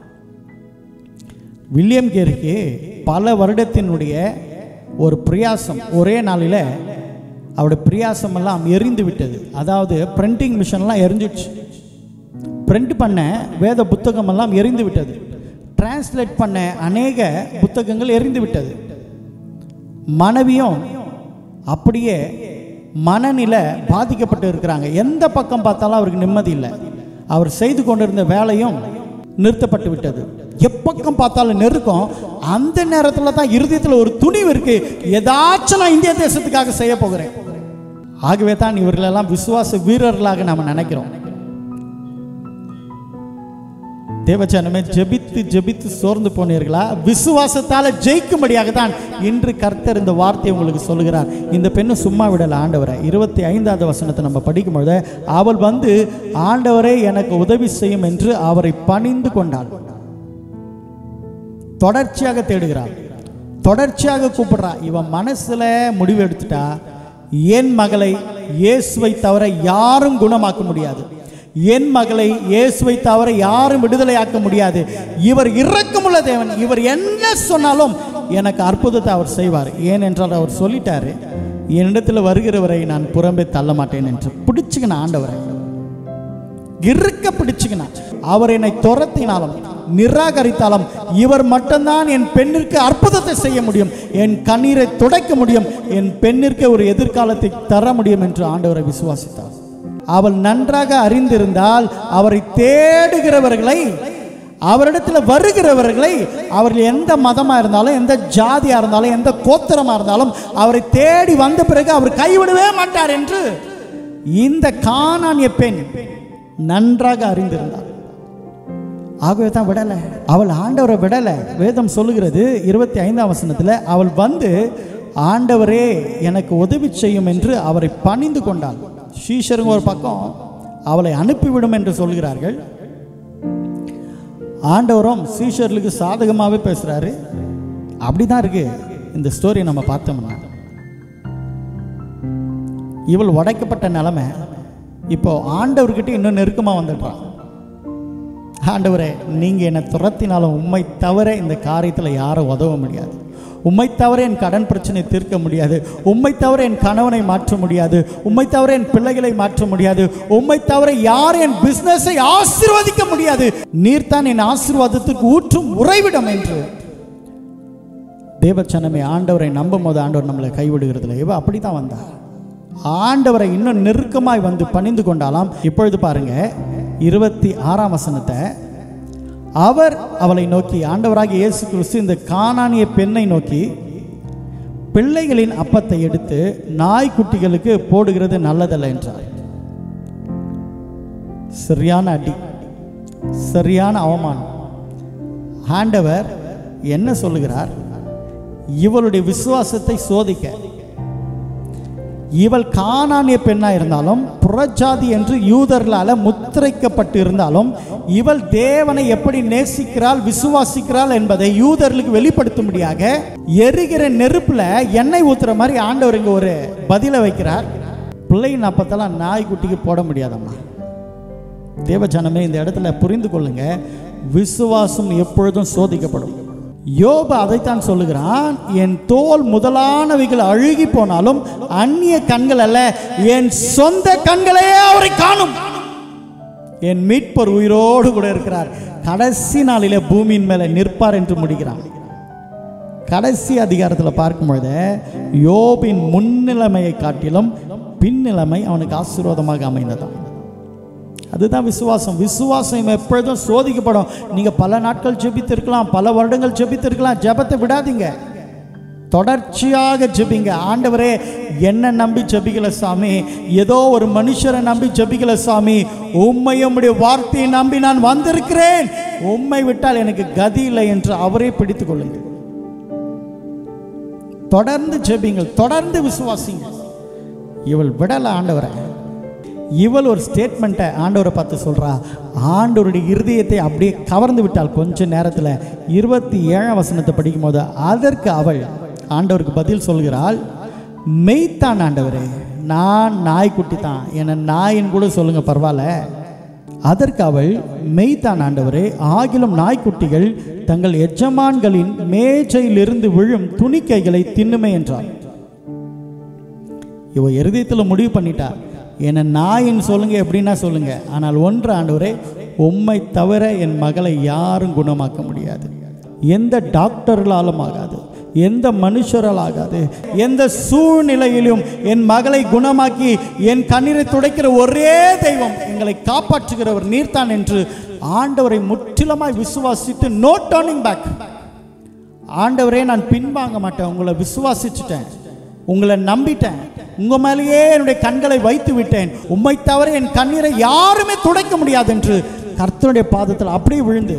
வில்லியம் கேருக்கு பல வருடத்தினுடைய ஒரு பிரயாசம் ஒரே நாளில் அவருடைய பிரயாசம் எல்லாம் எரிந்து விட்டது அதாவது பிரிண்டிங் மிஷின்லாம் எரிஞ்சிடுச்சு பிரிண்ட் பண்ண வேத புத்தகம் எல்லாம் எரிந்து விட்டது டிரான்ஸ்லேட் பண்ண அநேக புத்தகங்கள் எரிந்து விட்டது மனைவியும் அப்படியே மனநில பாதிக்கப்பட்டு இருக்கிறாங்க எந்த பக்கம் பார்த்தாலும் அவருக்கு நிம்மதி இல்லை அவர் செய்து கொண்டிருந்த வேலையும் நிறுத்தப்பட்டு விட்டது எப்பக்கம் பார்த்தாலும் நெருக்கம் அந்த நேரத்தில் தான் இருதயத்தில் ஒரு துணிவு இருக்கு ஏதாச்சும் நான் இந்திய தேசத்துக்காக செய்ய போகிறேன் ஆகவே தான் இவர்களெல்லாம் விசுவாச வீரர்களாக நாம் நினைக்கிறோம் தேவச்சனமே ஜெபித்து ஜெபித்து சோர்ந்து போனீர்களா விசுவாசத்தால ஜெயிக்கும்படியாக தான் இன்று கர்த்தர் இந்த வார்த்தையை உங்களுக்கு சொல்லுகிறார் இந்த பெண்ணு சும்மா விடல ஆண்டவரை இருபத்தி ஐந்தாவது வசனத்தை நம்ம படிக்கும் பொழுது அவள் வந்து ஆண்டவரே எனக்கு உதவி செய்யும் என்று அவரை பணிந்து கொண்டாள் தொடர்ச்சியாக தேடுகிறாள் தொடர்ச்சியாக கூப்பிடுறா இவன் மனசுல முடிவு எடுத்துட்டா என் மகளை இயேசுவை தவிர யாரும் குணமாக்க முடியாது என் மகளை இயேசுவை தவிர யாரும் விடுதலையாக்க முடியாது இவர் இரக்கமுள்ள தேவன் இவர் என்ன சொன்னாலும் எனக்கு அற்புதத்தை அவர் செய்வார் ஏனென்றால் அவர் சொல்லிட்டாரு என்னிடத்தில் வருகிறவரை நான் புறம்பே தள்ள மாட்டேன் என்று பிடிச்சுக்கின ஆண்டவரை இருக்க பிடிச்சுக்கினான் அவர் என்னை துரத்தினாலும் நிராகரித்தாலும் இவர் மட்டும்தான் என் பெண்ணிற்கு அற்புதத்தை செய்ய முடியும் என் கண்ணீரை துடைக்க முடியும் என் பெண்ணிற்கு ஒரு எதிர்காலத்தை தர முடியும் என்று ஆண்டவரை விசுவாசித்தார் அவள் நன்றாக அறிந்திருந்தால் அவரை தேடுகிறவர்களை அவரிடத்தில் வருகிறவர்களை அவர்கள் எந்த மதமாக இருந்தாலும் எந்த ஜாதியாக இருந்தாலும் எந்த கோத்திரமாக இருந்தாலும் அவரை தேடி வந்த பிறகு அவர் கைவிடவே மாட்டார் என்று இந்த கானானிய பெண் நன்றாக அறிந்திருந்தாள் ஆகவே தான் விடலை அவள் ஆண்டவரை விடலை வேதம் சொல்லுகிறது இருபத்தி ஐந்தாம் வசனத்தில் அவள் வந்து ஆண்டவரே எனக்கு உதவி செய்யும் என்று அவரை பணிந்து கொண்டாள் ஸ்ரீஷருங்க ஒரு பக்கம் அவளை அனுப்பிவிடும் என்று சொல்கிறார்கள் ஆண்டவரும் சீஷர்களுக்கு சாதகமாகவே பேசுகிறாரு அப்படி தான் இருக்கு இந்த ஸ்டோரி நம்ம பார்த்தோம்னா இவள் உடைக்கப்பட்ட நிலைமை இப்போ ஆண்டவர்கிட்ட இன்னும் நெருக்கமாக வந்துடுறான் ஆண்டவரே நீங்கள் என்னை துரத்தினாலும் உண்மை தவிர இந்த காரியத்தில் யாரும் உதவ முடியாது உம்மை தவிர என் கடன் பிரச்சனை தீர்க்க முடியாது உம்மை தவிர என் கணவனை மாற்ற முடியாது உம்மை தவிர என் பிள்ளைகளை மாற்ற முடியாது உம்மை தவிர யார் என் பிசினஸை ஆசீர்வதிக்க முடியாது நீர்தான் என் ஆசீர்வாதத்துக்கு ஊற்றும் உறைவிடம் என்று தேவச்சனமே ஆண்டவரை நம்பும் போது ஆண்டவர் நம்மளை கைவிடுகிறதுல இவ அப்படி தான் வந்தா ஆண்டவரை இன்னும் நெருக்கமாய் வந்து பணிந்து கொண்டாலாம் இப்பொழுது பாருங்க இருபத்தி ஆறாம் வசனத்தை அவர் அவளை நோக்கி ஆண்டவராகிய இயேசு கிறிஸ்து இந்த கானானிய பெண்ணை நோக்கி பிள்ளைகளின் அப்பத்தை எடுத்து நாய்க்குட்டிகளுக்கு போடுகிறது நல்லதல்ல என்றார் சரியான அடி சரியான அவமானம் ஆண்டவர் என்ன சொல்லுகிறார் இவளுடைய விசுவாசத்தை சோதிக்க இவள் கானானிய பெண்ணா இருந்தாலும் புறஜாதி என்று யூதர்களால முத்திரைக்கப்பட்டு இருந்தாலும் இவள் தேவனை எப்படி நேசிக்கிறாள் விசுவாசிக்கிறாள் என்பதை யூதர்களுக்கு வெளிப்படுத்தும்படியாக எரிகிற நெருப்புல எண்ணெய் ஊத்துற மாதிரி ஆண்டவர் இங்க ஒரு பதிலை வைக்கிறார் பிள்ளையின் அப்பத்தெல்லாம் நாய்க்குட்டிக்கு போட முடியாதம்மா தேவஜனமே இந்த இடத்துல புரிந்து கொள்ளுங்க விசுவாசம் எப்பொழுதும் சோதிக்கப்படும் யோபு அதைத்தான் சொல்லுகிறான் என் தோல் முதலானவைகள் அழுகி போனாலும் அந்நிய கண்கள் அல்ல என் சொந்த கண்களே அவரை காணும் என் மீட்பர் உயிரோடு கூட இருக்கிறார் கடைசி நாளிலே பூமியின் மேலே நிற்பார் என்று முடிகிறான் கடைசி அதிகாரத்தில் பார்க்கும்பொழுது யோபின் முன்னிலைமையை காட்டிலும் பின்னிலைமை அவனுக்கு ஆசீர்வாதமாக அமைந்ததாம் அதுதான் விசுவாசம் விசுவாசம் எப்பொழுதும் சோதிக்கப்படும் நீங்கள் பல நாட்கள் ஜெபித்திருக்கலாம் பல வருடங்கள் ஜெபித்திருக்கலாம் ஜெபத்தை விடாதீங்க தொடர்ச்சியாக ஜெபிங்க ஆண்டவரே என்ன நம்பி ஜெபிக்கல சாமி ஏதோ ஒரு மனுஷரை நம்பி ஜெபிக்கல சாமி உம்மை உம்முடைய வார்த்தையை நம்பி நான் வந்திருக்கிறேன் உம்மை விட்டால் எனக்கு கதி இல்லை என்று அவரே பிடித்துக் கொள்ளுங்கள் தொடர்ந்து ஜெபிங்கள் தொடர்ந்து விசுவாசிங்க இவள் விடல ஆண்டவரை இவள் ஒரு ஸ்டேட்மெண்ட்டை ஆண்டவரை பார்த்து சொல்றா ஆண்டவருடைய இருதயத்தை அப்படியே கவர்ந்து விட்டால் கொஞ்ச நேரத்தில் இருபத்தி ஏழாம் வசனத்தை படிக்கும் போது அதற்கு அவள் ஆண்டவருக்கு பதில் சொல்கிறாள் மெய்த்தான் ஆண்டவரே நான் நாய்க்குட்டி தான் என்னை நாயின்னு கூட சொல்லுங்க பரவாயில்ல அதற்கு அவள் மெய்த்தான் ஆண்டவரே ஆகிலும் நாய்க்குட்டிகள் தங்கள் எஜமான்களின் மேஜையிலிருந்து விழும் துணிக்கைகளை தின்னுமே என்றாள் இவ இருதயத்தில் முடிவு பண்ணிட்டா என்னை நாயின்னு சொல்லுங்க எப்படின்னா சொல்லுங்க ஆனால் ஒன்று ஆண்டவரே உம்மை தவிர என் மகளை யாரும் குணமாக்க முடியாது எந்த டாக்டர்களாலும் ஆகாது எந்த மனுஷரால் ஆகாது எந்த சூழ்நிலையிலும் என் மகளை குணமாக்கி என் கண்ணீரை துடைக்கிற ஒரே தெய்வம் எங்களை காப்பாற்றுகிறவர் நீர்தான் என்று ஆண்டவரை முற்றிலுமாய் விசுவாசித்து நோ டர்னிங் பேக் ஆண்டவரே நான் பின்வாங்க மாட்டேன் உங்களை விசுவாசிச்சுட்டேன் உங்களை நம்பிட்டேன் உங்க மேலேயே என்னுடைய கண்களை வைத்து விட்டேன் உம்மை தவிர என் கண்ணீரை யாருமே துடைக்க முடியாது என்று கர்த்தருடைய பாதத்தில் அப்படியே விழுந்து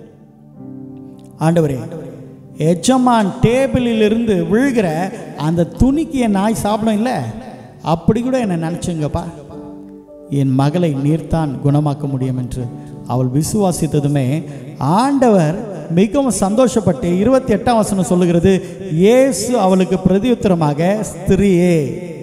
ஆண்டவரே எஜமான் டேபிளில் இருந்து விழுகிற அந்த துணிக்கு என் நாய் சாப்பிடும் இல்லை அப்படி கூட என்னை நினச்சுங்கப்பா என் மகளை நீர்தான் குணமாக்க முடியும் என்று அவள் விசுவாசித்ததுமே ஆண்டவர் மிகவும் சந்தோஷப்பட்டு இருபத்தி எட்டாம் வசனம் சொல்லுகிறது இயேசு அவளுக்கு பிரதியுத்தரமாக ஸ்திரியே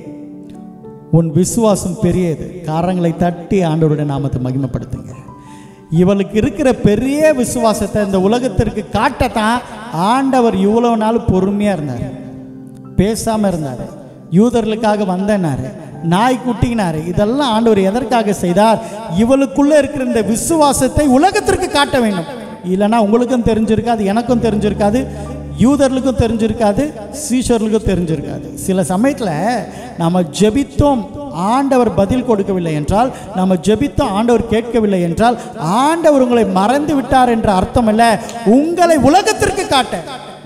உன் விசுவாசம் பெரியது காரங்களை தட்டி ஆண்டவருடைய நாமத்தை மகிமைப்படுத்துங்க இவளுக்கு இருக்கிற பெரிய விசுவாசத்தை இந்த உலகத்திற்கு காட்டத்தான் ஆண்டவர் இவ்வளவு நாள் பொறுமையாக இருந்தார் பேசாமல் இருந்தார் யூதர்களுக்காக வந்தனாரு நாய் குட்டினாரு இதெல்லாம் ஆண்டவர் எதற்காக செய்தார் இவளுக்குள்ள இருக்கிற இந்த விசுவாசத்தை உலகத்திற்கு காட்ட வேண்டும் இல்லைன்னா உங்களுக்கும் தெரிஞ்சிருக்காது எனக்கும் தெரிஞ்சிருக்காது யூதர்களுக்கும் தெரிஞ்சிருக்காது சீஷர்களுக்கும் தெரிஞ்சிருக்காது சில சமயத்தில் நம்ம ஜெபித்தோம் ஆண்டவர் பதில் கொடுக்கவில்லை என்றால் நம்ம ஜெபித்தோம் ஆண்டவர் கேட்கவில்லை என்றால் ஆண்டவர் உங்களை மறந்து விட்டார் என்ற அர்த்தம் இல்லை உங்களை உலகத்திற்கு காட்ட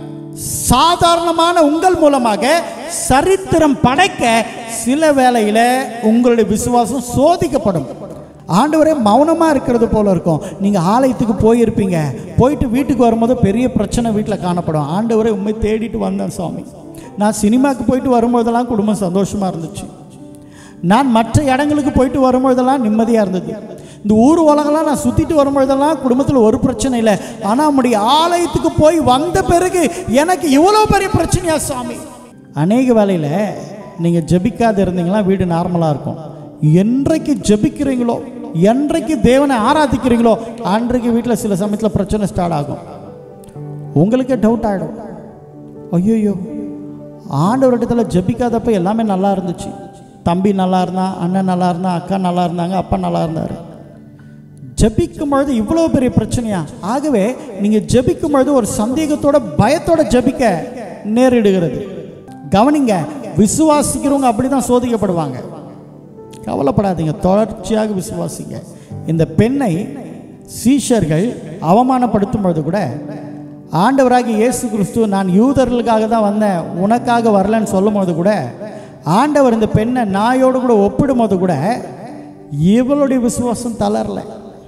சாதாரணமான உங்கள் மூலமாக சரித்திரம் படைக்க சில வேளையில உங்களுடைய விசுவாசம் சோதிக்கப்படும் ஆண்டவரே மௌனமாக இருக்கிறது போல இருக்கும் நீங்கள் ஆலயத்துக்கு போயிருப்பீங்க போயிட்டு வீட்டுக்கு வரும்போது பெரிய பிரச்சனை வீட்டில் காணப்படும் ஆண்டவரே உண்மை தேடிட்டு வந்தேன் சுவாமி நான் சினிமாவுக்கு போயிட்டு வரும்போதெல்லாம் குடும்பம் சந்தோஷமாக இருந்துச்சு நான் மற்ற இடங்களுக்கு போயிட்டு வரும்பொழுதெல்லாம் நிம்மதியாக இருந்தது இந்த ஊர் உலகெல்லாம் நான் சுற்றிட்டு வரும்பொழுதெல்லாம் குடும்பத்தில் ஒரு பிரச்சனை இல்லை ஆனால் நம்முடைய ஆலயத்துக்கு போய் வந்த பிறகு எனக்கு இவ்வளோ பெரிய பிரச்சனையா சாமி அநேக வேலையில் நீங்கள் ஜெபிக்காத இருந்தீங்கன்னா வீடு நார்மலாக இருக்கும் என்றைக்கு ஜெபிக்கிறீங்களோ என்றைக்கு தேவனை ஆராதிக்கிறீங்களோ அன்றைக்கு வீட்டில் சில சமயத்தில் பிரச்சனை ஸ்டார்ட் ஆகும் உங்களுக்கே டவுட் ஆகிடும் ஐயோயோ ஆண்டவரிடத்துல ஜெபிக்காதப்ப எல்லாமே நல்லா இருந்துச்சு தம்பி நல்லா இருந்தான் அண்ணன் நல்லா இருந்தான் அக்கா நல்லா இருந்தாங்க அப்பா நல்லா இருந்தார் ஜெபிக்கும் பொழுது இவ்வளோ பெரிய பிரச்சனையா ஆகவே நீங்கள் ஜெபிக்கும் பொழுது ஒரு சந்தேகத்தோட பயத்தோட ஜெபிக்க நேரிடுகிறது கவனிங்க விசுவாசிக்கிறவங்க அப்படி தான் சோதிக்கப்படுவாங்க கவலைப்படாதீங்க தொடர்ச்சியாக விசுவாசிங்க இந்த பெண்ணை சீஷர்கள் அவமானப்படுத்தும் பொழுது கூட ஆண்டவராகிய இயேசு கிறிஸ்து நான் யூதர்களுக்காக தான் வந்தேன் உனக்காக வரலன்னு சொல்லும் போது கூட ஆண்டவர் இந்த பெண்ணை நாயோடு கூட ஒப்பிடும் போது கூட இவளுடைய விசுவாசம் தளரல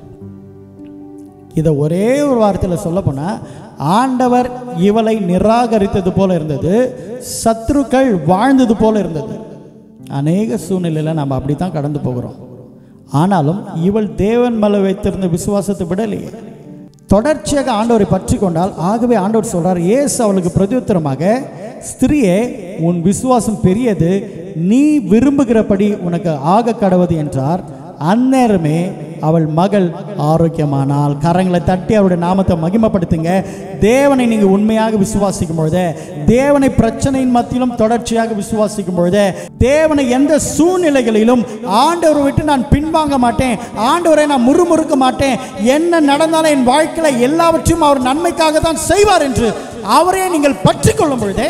இதை ஒரே ஒரு வார்த்தையில் சொல்ல போனால் ஆண்டவர் இவளை நிராகரித்தது போல இருந்தது சத்ருக்கள் வாழ்ந்தது போல இருந்தது அநேக சூழ்நிலையில் நம்ம அப்படி தான் கடந்து போகிறோம் ஆனாலும் இவள் தேவன் மேலே வைத்திருந்த விசுவாசத்தை விடலையே தொடர்ச்சியாக ஆண்டவரை பற்றி கொண்டால் ஆகவே ஆண்டவர் சொல்றார் இயேசு அவளுக்கு பிரதியுத்தரமாக ஸ்திரியே உன் விசுவாசம் பெரியது நீ விரும்புகிறபடி உனக்கு ஆக கடவது என்றார் அந்நேரமே அவள் மகள் ஆரோக்கியமானால் கரங்களை தட்டி அவருடைய நாமத்தை மகிமைப்படுத்துங்க தேவனை நீங்க உண்மையாக விசுவாசிக்கும் பொழுது தேவனை பிரச்சனையின் மத்தியிலும் தொடர்ச்சியாக விசுவாசிக்கும் பொழுது தேவனை எந்த சூழ்நிலைகளிலும் ஆண்டவரை விட்டு நான் பின்வாங்க மாட்டேன் ஆண்டவரை நான் முறுமுறுக்க மாட்டேன் என்ன நடந்தாலும் என் வாழ்க்கையில எல்லாவற்றையும் அவர் நன்மைக்காக தான் செய்வார் என்று அவரே நீங்கள் பற்றி கொள்ளும் பொழுதே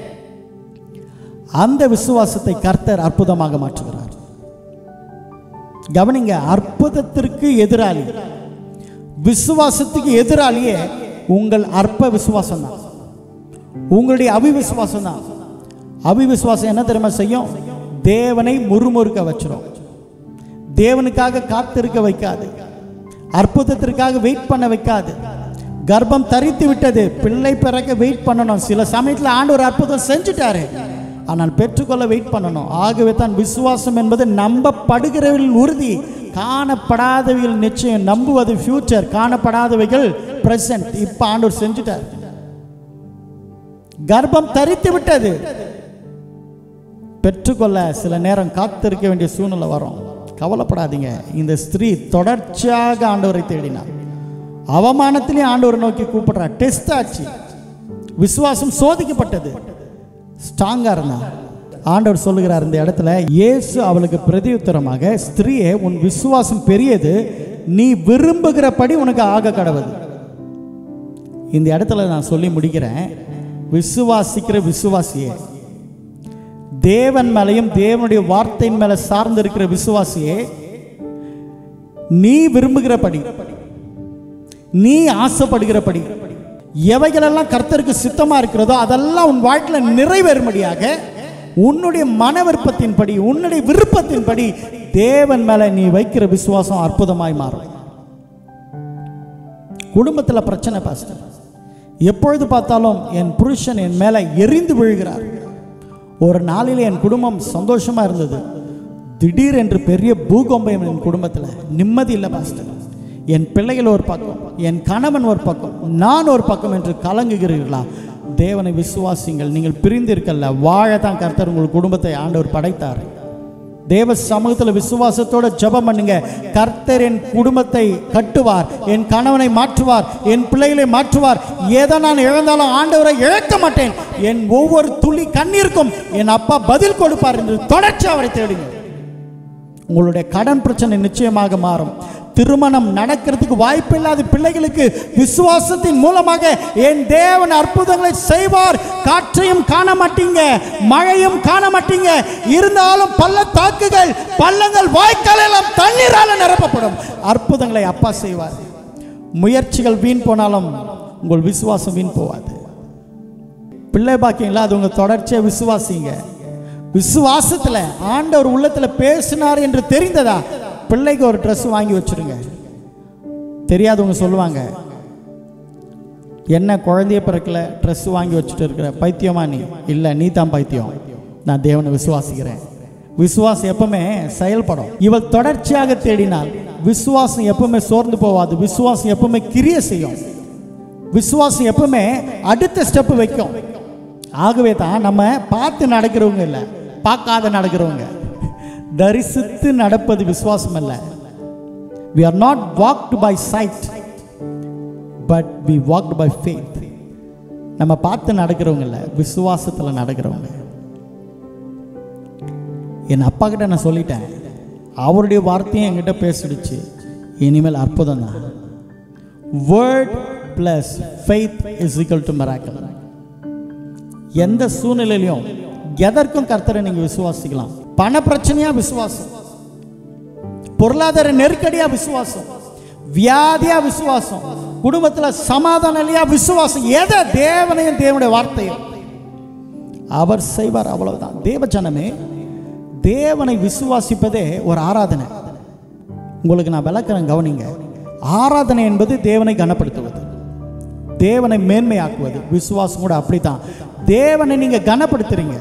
அந்த விசுவாசத்தை கர்த்தர் அற்புதமாக மாற்றுகிறார் கவனிங்க அற்புதத்திற்கு எதிராளி விசுவாசத்துக்கு எதிராளியே உங்கள் அற்ப விசுவாசம் தான் உங்களுடைய அவிவிசுவாசம் தான் அவிவிசுவாசம் என்ன தெரியுமா செய்யும் தேவனை முறுமுறுக்க வச்சிரும் தேவனுக்காக காத்திருக்க வைக்காது அற்புதத்திற்காக வெயிட் பண்ண வைக்காது கர்ப்பம் தரித்து விட்டது பிள்ளை பிறக்க வெயிட் பண்ணணும் சில சமயத்தில் ஆண்டு ஒரு அற்புதம் செஞ்சுட்டாரு ஆனால் பெற்றுக்கொள்ள வெயிட் பண்ணணும் ஆகவே தான் விசுவாசம் என்பது நம்பப்படுகிறவர்கள் உறுதி காணப்படாதவைகள் நிச்சயம் நம்புவது ஃபியூச்சர் காணப்படாதவைகள் பிரசன்ட் இப்போ ஆண்டவர் செஞ்சுட்டார் கர்ப்பம் தரித்து விட்டது பெற்றுக்கொள்ள சில நேரம் காத்திருக்க வேண்டிய சூழ்நிலை வரும் கவலைப்படாதீங்க இந்த ஸ்திரீ தொடர்ச்சியாக ஆண்டவரை தேடினார் அவமானத்திலையும் ஆண்டவரை நோக்கி கூப்பிடுறா டெஸ்ட் ஆச்சு விசுவாசம் சோதிக்கப்பட்டது ஸ்ட்ராங்கா இருந்தா ஆண்டவர் சொல்லுகிறார் இந்த இடத்துல இயேசு அவளுக்கு பிரதியுத்தரமாக ஸ்திரீயே உன் விசுவாசம் பெரியது நீ விரும்புகிறபடி உனக்கு ஆக கடவுது இந்த இடத்துல நான் சொல்லி முடிக்கிறேன் விசுவாசிக்கிற விசுவாசியே தேவன் மேலையும் தேவனுடைய வார்த்தையின் மேல சார்ந்து இருக்கிற விசுவாசியே நீ விரும்புகிறபடி நீ ஆசைப்படுகிறபடி எவைகளெல்லாம் கர்த்தருக்கு சித்தமா இருக்கிறதோ அதெல்லாம் உன் வாழ்க்கையில் நிறைவேறும்படியாக உன்னுடைய மன விருப்பத்தின்படி உன்னுடைய விருப்பத்தின்படி தேவன் மேல நீ வைக்கிற விசுவாசம் அற்புதமாய் மாறும் குடும்பத்தில் பிரச்சனை பாஸ்டர் எப்பொழுது பார்த்தாலும் என் புருஷன் என் மேலே எரிந்து விழுகிறார் ஒரு நாளில் என் குடும்பம் சந்தோஷமா இருந்தது திடீர் என்று பெரிய பூகம்பம் என் குடும்பத்தில் நிம்மதி இல்லை பாஸ்டர் என் பிள்ளைகள் ஒரு பக்கம் என் கணவன் ஒரு பக்கம் நான் ஒரு பக்கம் என்று கலங்குகிறீர்களா தேவனை விசுவாசிங்கள் நீங்கள் பிரிந்திருக்கல்ல வாழ தான் கர்த்தர் உங்கள் குடும்பத்தை ஆண்டவர் படைத்தார் தேவ சமூகத்தில் விசுவாசத்தோட ஜெபம் பண்ணுங்க கர்த்தர் என் குடும்பத்தை கட்டுவார் என் கணவனை மாற்றுவார் என் பிள்ளைகளை மாற்றுவார் எதை நான் இழந்தாலும் ஆண்டவரை இழக்க மாட்டேன் என் ஒவ்வொரு துளி கண்ணீருக்கும் என் அப்பா பதில் கொடுப்பார் என்று தொடர்ச்சி அவரை தேடுங்க உங்களுடைய கடன் பிரச்சனை நிச்சயமாக மாறும் திருமணம் நடக்கிறதுக்கு வாய்ப்பில்லாத பிள்ளைகளுக்கு விசுவாசத்தின் மூலமாக என் தேவன் அற்புதங்களை செய்வார் காற்றையும் காண மாட்டீங்க மழையும் காண மாட்டீங்க இருந்தாலும் பள்ளத்தாக்குகள் பள்ளங்கள் வாய்க்கால் எல்லாம் தண்ணீரால நிரப்பப்படும் அற்புதங்களை அப்பா செய்வார் முயற்சிகள் வீண் போனாலும் உங்கள் விசுவாசம் வீண் போவாது பிள்ளை பாக்கியங்களா அது உங்க தொடர்ச்சியா விசுவாசிங்க விசுவாசத்துல ஆண்டவர் உள்ளத்துல பேசினார் என்று தெரிந்ததா பிள்ளைக்கு ஒரு Dress வாங்கி வச்சிருங்க தெரியாதவங்க சொல்லுவாங்க என்ன குழந்தைய பிறக்கல Dress வாங்கி வச்சுட்டு இருக்கிற பைத்தியமா நீ இல்லை நீ தான் பைத்தியம் நான் தேவனை விசுவாசிக்கிறேன் விசுவாசம் எப்பவுமே செயல்படும் இவள் தொடர்ச்சியாக தேடினால் விசுவாசம் எப்பவுமே சோர்ந்து போவாது விசுவாசம் எப்பவுமே கிரிய செய்யும் விசுவாசம் எப்பவுமே அடுத்த ஸ்டெப் வைக்கும் ஆகவே தான் நம்ம பார்த்து நடக்கிறவங்க இல்லை பார்க்காத நடக்கிறவங்க தரிசித்து நடப்பது விசுவாசம் அல்ல we are not walked by sight but we walked by faith நம்ம பார்த்து நடக்கிறவங்க இல்லை விசுவாசத்தில் நடக்கிறவங்க என் அப்பா கிட்ட நான் சொல்லிட்டேன் அவருடைய வார்த்தையும் என்கிட்ட பேசிடுச்சு இனிமேல் அற்புதம் தான் word plus faith is equal to miracle எந்த சூழ்நிலையிலையும் எதற்கும் கர்த்தரை நீங்க விசுவாசிக்கலாம் பண பிரச்சனையா விசுவாசம் பொருளாதார நெருக்கடியா விசுவாசம் வியாதியா விசுவாசம் குடும்பத்துல சமாதானம் இல்லையா விசுவாசம் எதை தேவனையும் தேவனுடைய வார்த்தையும் அவர் செய்வார் அவ்வளவுதான் தேவ ஜனமே தேவனை விசுவாசிப்பதே ஒரு ஆராதனை உங்களுக்கு நான் விளக்குறேன் கவனிங்க ஆராதனை என்பது தேவனை கனப்படுத்துவது தேவனை மேன்மையாக்குவது விசுவாசம் கூட அப்படித்தான் தேவனை நீங்க கனப்படுத்துறீங்க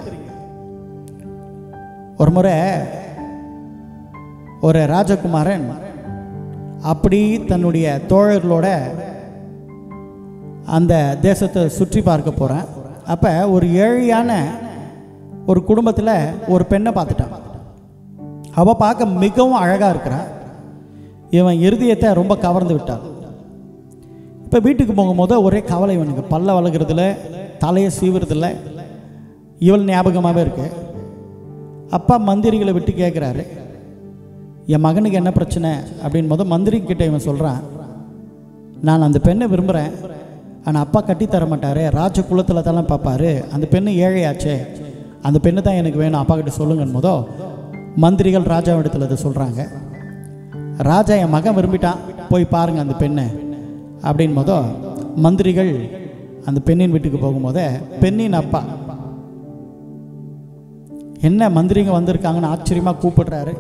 ஒரு முறை ஒரு ராஜகுமாரன் அப்படி தன்னுடைய தோழர்களோட அந்த தேசத்தை சுற்றி பார்க்க போகிறேன் அப்போ ஒரு ஏழையான ஒரு குடும்பத்தில் ஒரு பெண்ணை பார்த்துட்டான் அவள் பார்க்க மிகவும் அழகாக இருக்கிறான் இவன் இருதயத்தை ரொம்ப கவர்ந்து விட்டான் இப்போ வீட்டுக்கு போகும்போது ஒரே கவலை இவனுக்கு பல்ல வளர்க்குறதுல தலையை சீவுறதில்ல இவள் ஞாபகமாகவே இருக்கு அப்பா மந்திரிகளை விட்டு கேட்குறாரு என் மகனுக்கு என்ன பிரச்சனை அப்படின் போது மந்திரி கிட்ட இவன் சொல்கிறான் நான் அந்த பெண்ணை விரும்புகிறேன் ஆனால் அப்பா கட்டி தர மாட்டாரு ராஜ குலத்தில் தானே பார்ப்பாரு அந்த பெண்ணு ஏழையாச்சே அந்த பெண்ணு தான் எனக்கு வேணும் அப்பா கிட்ட சொல்லுங்கன்னு போதோ மந்திரிகள் ராஜாவிடத்தில் இதை சொல்கிறாங்க ராஜா என் மகன் விரும்பிட்டான் போய் பாருங்க அந்த பெண்ணை அப்படின் போதோ மந்திரிகள் அந்த பெண்ணின் வீட்டுக்கு போகும்போதே பெண்ணின் அப்பா என்ன மந்திரிங்க வந்திருக்காங்கன்னு ஆச்சரியமாக கூப்பிடுறாரு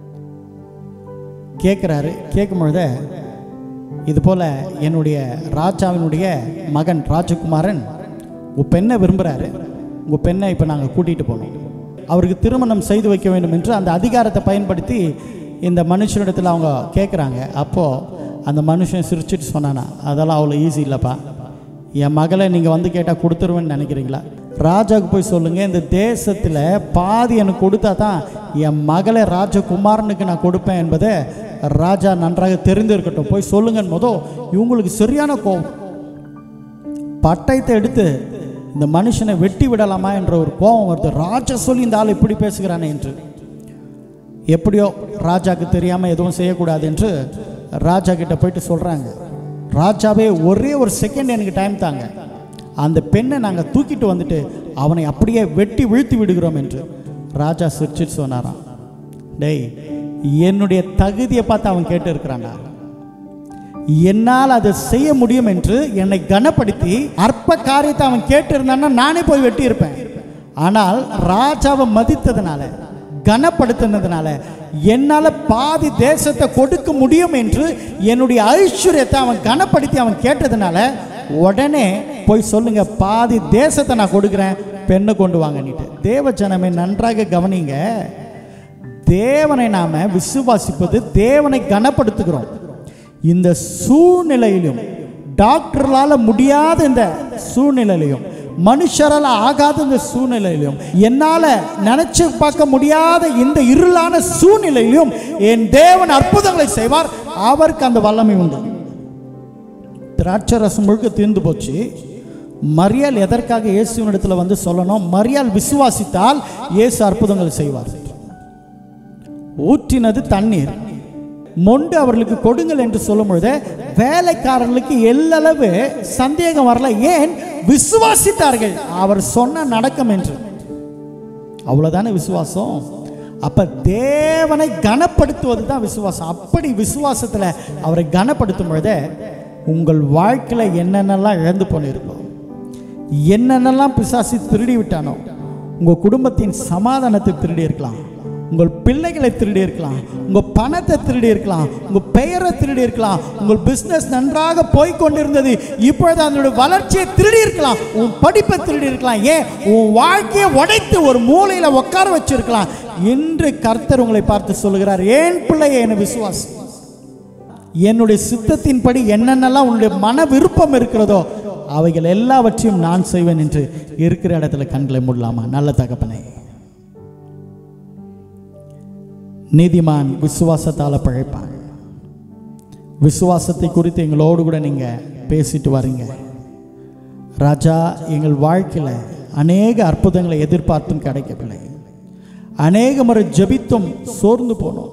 கேட்குறாரு கேட்கும் பொழுதே இது போல் என்னுடைய ராஜாவினுடைய மகன் ராஜகுமாரன் உங்கள் பெண்ணை விரும்புகிறாரு உங்கள் பெண்ணை இப்போ நாங்கள் கூட்டிகிட்டு போனோம் அவருக்கு திருமணம் செய்து வைக்க வேண்டும் என்று அந்த அதிகாரத்தை பயன்படுத்தி இந்த மனுஷனிடத்தில் அவங்க கேட்குறாங்க அப்போது அந்த மனுஷன் சிரிச்சிட்டு சொன்னானா அதெல்லாம் அவ்வளோ ஈஸி இல்லைப்பா என் மகளை நீங்கள் வந்து கேட்டால் கொடுத்துருவேன்னு நினைக்கிறீங்களா ராஜாவுக்கு போய் சொல்லுங்கள் இந்த தேசத்தில் பாதி எனக்கு கொடுத்தா தான் என் மகளை ராஜகுமாரனுக்கு நான் கொடுப்பேன் என்பதை ராஜா நன்றாக தெரிந்திருக்கட்டும் போய் சொல்லுங்கன்னு போதோ இவங்களுக்கு சரியான கோபம் பட்டயத்தை எடுத்து இந்த மனுஷனை வெட்டி விடலாமா என்ற ஒரு கோபம் வருது ராஜா சொல்லி இந்த ஆள் இப்படி பேசுகிறானே என்று எப்படியோ ராஜாக்கு தெரியாமல் எதுவும் செய்யக்கூடாது என்று ராஜா கிட்ட போயிட்டு சொல்கிறாங்க ராஜாவே ஒரே ஒரு செகண்ட் எனக்கு டைம் தாங்க அந்த பெண்ணை நாங்கள் தூக்கிட்டு வந்துட்டு அவனை அப்படியே வெட்டி வீழ்த்தி விடுகிறோம் என்று ராஜா சிரிச்சிட்டு சொன்னாராம் டேய் என்னுடைய தகுதியை பார்த்து அவன் கேட்டு இருக்கிறான்டா என்னால் அதை செய்ய முடியும் என்று என்னை கனப்படுத்தி அற்ப காரியத்தை அவன் கேட்டு இருந்தான்னா நானே போய் வெட்டி இருப்பேன் ஆனால் ராஜாவை மதித்ததுனால கனப்படுத்தினதுனால என்னால் பாதி தேசத்தை கொடுக்க முடியும் என்று என்னுடைய ஐஸ்வர்யத்தை அவன் கனப்படுத்தி அவன் கேட்டதுனால உடனே போய் சொல்லுங்க பாதி தேசத்தை நான் கொடுக்குறேன் பெண்ணை கொண்டு வாங்கன்னுட்டு தேவ ஜனமே நன்றாக கவனிங்க தேவனை நாம விசுவாசிப்பது தேவனை கனப்படுத்துகிறோம் இந்த சூழ்நிலையிலும் டாக்டர்களால முடியாத இந்த சூழ்நிலையிலும் மனுஷரால் ஆகாத இந்த சூழ்நிலையிலும் என்னால நினைச்சு பார்க்க முடியாத இந்த இருளான சூழ்நிலையிலும் என் தேவன் அற்புதங்களை செய்வார் அவருக்கு அந்த வல்லமை உண்டு திராட்சை ரசம் முழுக்க தீர்ந்து போச்சு மரியாள் எதற்காக இயேசுவினிடத்தில் வந்து சொல்லணும் மரியாள் விசுவாசித்தால் இயேசு அற்புதங்கள் செய்வார் ஊற்றினது தண்ணீர் மொண்டு அவர்களுக்கு கொடுங்கள் என்று சொல்லும் பொழுது வேலைக்காரர்களுக்கு எல்லளவு சந்தேகம் வரல ஏன் விசுவாசித்தார்கள் அவர் சொன்ன நடக்கும் என்று அவ்வளவுதானே விசுவாசம் அப்ப தேவனை கனப்படுத்துவது தான் விசுவாசம் அப்படி விசுவாசத்துல அவரை கனப்படுத்தும் பொழுது உங்கள் வாழ்க்கையில என்னென்னலாம் இழந்து போனிருக்கோம் என்னென்னலாம் பிசாசி திருடி விட்டானோ உங்க குடும்பத்தின் சமாதானத்தை திருடி இருக்கலாம் உங்கள் பிள்ளைகளை திருடி இருக்கலாம் உங்க பணத்தை திருடி இருக்கலாம் உங்க பெயரை திருடி இருக்கலாம் உங்கள் பிசினஸ் நன்றாக போய் கொண்டிருந்தது இப்பொழுது அதனுடைய வளர்ச்சியை திருடி இருக்கலாம் உன் படிப்பை திருடி இருக்கலாம் ஏன் உன் வாழ்க்கையை உடைத்து ஒரு மூலையில உட்கார வச்சிருக்கலாம் என்று கர்த்தர் உங்களை பார்த்து சொல்லுகிறார் ஏன் பிள்ளையை என விசுவாசி என்னுடைய சித்தத்தின்படி என்னென்னலாம் உன்னுடைய மன விருப்பம் இருக்கிறதோ அவைகள் எல்லாவற்றையும் நான் செய்வேன் என்று இருக்கிற இடத்துல கண்களை மூடலாமா நல்ல தகப்பனே நீதிமான் விசுவாசத்தால் பழைப்பான் விசுவாசத்தை குறித்து எங்களோடு கூட நீங்கள் பேசிட்டு வரீங்க ராஜா எங்கள் வாழ்க்கையில் அநேக அற்புதங்களை எதிர்பார்த்தும் கிடைக்கவில்லை அநேக முறை ஜெபித்தும் சோர்ந்து போனோம்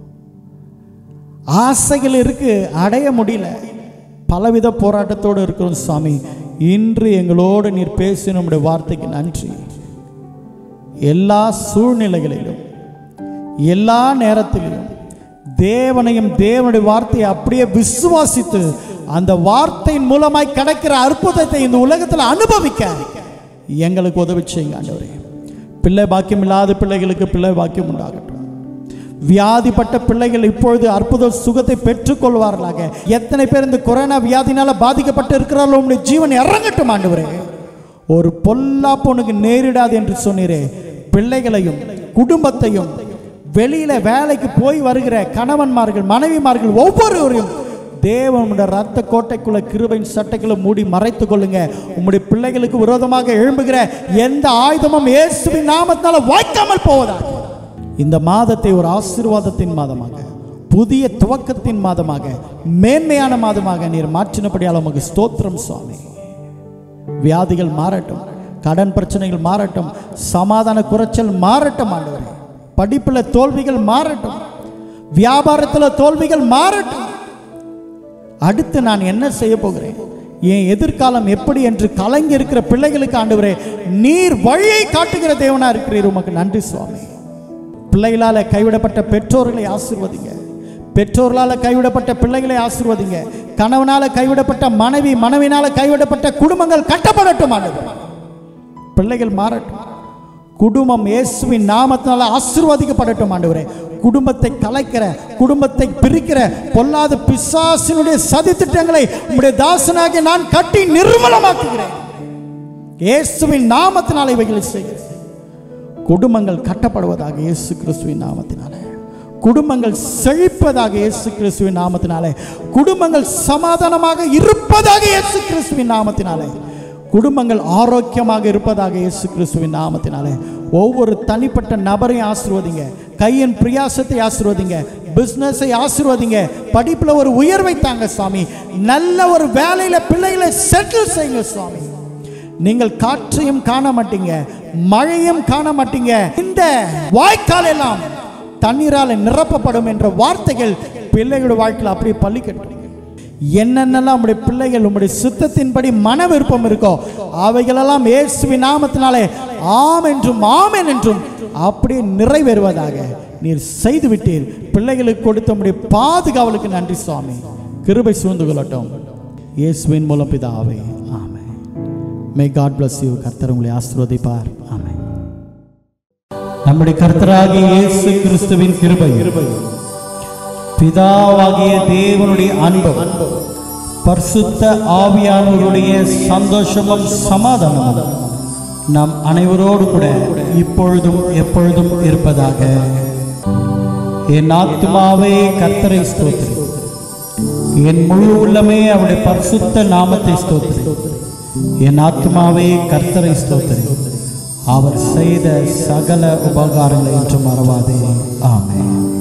ஆசைகள் இருக்கு அடைய முடியல பலவித போராட்டத்தோடு இருக்கிறோம் சாமி இன்று எங்களோடு நீர் பேசி நம்முடைய வார்த்தைக்கு நன்றி எல்லா சூழ்நிலைகளிலும் எல்லா நேரத்திலும் தேவனையும் தேவனுடைய வார்த்தையை அப்படியே விசுவாசித்து அந்த வார்த்தையின் மூலமாய் கிடைக்கிற அற்புதத்தை இந்த உலகத்தில் அனுபவிக்க எங்களுக்கு உதவி செய்யுங்க ஆண்டவரே பிள்ளை பாக்கியம் இல்லாத பிள்ளைகளுக்கு பிள்ளை பாக்கியம் உண்டாகட்டும் வியாதிப்பட்ட பிள்ளைகள் இப்பொழுது அற்புத சுகத்தை பெற்றுக்கொள்வார்களாக எத்தனை பேர் இந்த கொரோனா வியாதினால பாதிக்கப்பட்டு இருக்கிறார்களோ உங்களுடைய ஜீவன் இறங்கட்டும் ஆண்டவரே ஒரு பொல்லாப்பு உனக்கு நேரிடாது என்று சொன்னீரே பிள்ளைகளையும் குடும்பத்தையும் வெளியில வேலைக்கு போய் வருகிற கணவன்மார்கள் மனைவிமார்கள் ஒவ்வொருவரையும் தேவனுடைய ரத்த கோட்டைக்குள்ள கிருபையின் சட்டைக்குள்ள மூடி மறைத்துக் கொள்ளுங்க உம்முடைய பிள்ளைகளுக்கு விரோதமாக எழும்புகிற எந்த ஆயுதமும் இயேசுவின் நாமத்தினால வாய்க்காமல் போவதாக இந்த மாதத்தை ஒரு ஆசீர்வாதத்தின் மாதமாக புதிய துவக்கத்தின் மாதமாக மேன்மையான மாதமாக நீர் மாற்றினபடியால் உமக்கு ஸ்தோத்திரம் சுவாமி வியாதிகள் மாறட்டும் கடன் பிரச்சனைகள் மாறட்டும் சமாதான குறைச்சல் மாறட்டும் ஆண்டவரே படிப்பில் தோல்விகள் மாறட்டும் வியாபாரத்தில் தோல்விகள் மாறட்டும் அடுத்து நான் என்ன செய்ய போகிறேன் என் எதிர்காலம் எப்படி என்று கலங்கி இருக்கிற பிள்ளைகளுக்கு ஆண்டவரே நீர் வழியை காட்டுகிற தேவனா இருக்கிறீர் உமக்கு நன்றி சுவாமி பிள்ளைகளால் கைவிடப்பட்ட பெற்றோர்களை ஆசிர்வதிங்க பெற்றோர்களால் கைவிடப்பட்ட பிள்ளைகளை ஆசீர்வதிங்க கணவனால் கைவிடப்பட்ட மனைவி மனைவினால் கைவிடப்பட்ட குடும்பங்கள் கட்டப்படட்டும் ஆண்டவரே பிள்ளைகள் மாறட்டும் குடும்பம் இயேசுவின் நாமத்தினால ஆசீர்வதிக்கப்படட்டும் ஆண்டவரே குடும்பத்தை கலைக்கிற குடும்பத்தை பிரிக்கிற பொல்லாத பிசாசினுடைய சதி திட்டங்களை உம்முடைய தாசனாகிய நான் கட்டி நிர்மலமாக்குகிறேன் இயேசுவின் நாமத்தினால இவைகளை செய்கிறேன் குடும்பங்கள் கட்டப்படுவதாக இயேசு கிறிஸ்துவின் நாமத்தினாலே குடும்பங்கள் செழிப்பதாக இயேசு கிறிஸ்துவின் நாமத்தினாலே குடும்பங்கள் சமாதானமாக இருப்பதாக இயேசு கிறிஸ்துவின் நாமத்தினாலே குடும்பங்கள் ஆரோக்கியமாக இருப்பதாக இயேசு கிறிஸ்துவின் நாமத்தினாலே ஒவ்வொரு தனிப்பட்ட நபரையும் ஆசீர்வதிங்க கையின் பிரியாசத்தை ஆசீர்வதிங்க பிஸ்னஸை ஆசீர்வதிங்க படிப்பில் ஒரு உயர்வை தாங்க சுவாமி நல்ல ஒரு வேலையில பிள்ளைகளை செட்டில் செய்யுங்க சுவாமி நீங்கள் காற்றையும் காண மாட்டீங்க மழையும் காண மாட்டீங்க இந்த வாய்க்கால் எல்லாம் தண்ணீரால் நிரப்பப்படும் என்ற வார்த்தைகள் பிள்ளைகளோட வாழ்க்கையில் அப்படியே பள்ளிக்கட்டும் என்னென்னலாம் உங்களுடைய பிள்ளைகள் உங்களுடைய சுத்தத்தின்படி மன விருப்பம் இருக்கோ அவைகளெல்லாம் இயேசுவின் நாமத்தினாலே ஆம் என்றும் ஆமென் என்றும் அப்படியே நிறைவேறுவதாக நீர் செய்து விட்டீர் பிள்ளைகளுக்கு கொடுத்த உடைய பாதுகாவலுக்கு நன்றி சுவாமி கிருபை சூழ்ந்து கொள்ளட்டும் இயேசுவின் மூலம் பிதாவே ஆமென் மே காட் bless யூ கர்த்தர் உங்களை ஆசீர்வதிப்பார் ஆமென் நம்முடைய கர்த்தராகிய இயேசு கிறிஸ்துவின் கிருபை பிதாவாகிய தேவனுடைய அன்பு பரிசுத்த ஆவியானவருடைய சந்தோஷமும் சமாதானமும் நம் அனைவரோடு கூட இப்பொழுதும் எப்பொழுதும் இருப்பதாக என் ஆத்மாவே கர்த்தரை ஸ்தோத்திரி என் முழு உள்ளமே அவருடைய பரிசுத்த நாமத்தை ஸ்தோத்திரி என் ஆத்மாவே கர்த்தரை ஸ்தோத்திரி அவர் செய்த சகல உபகாரங்களை என்று மறவாதே ஆமென்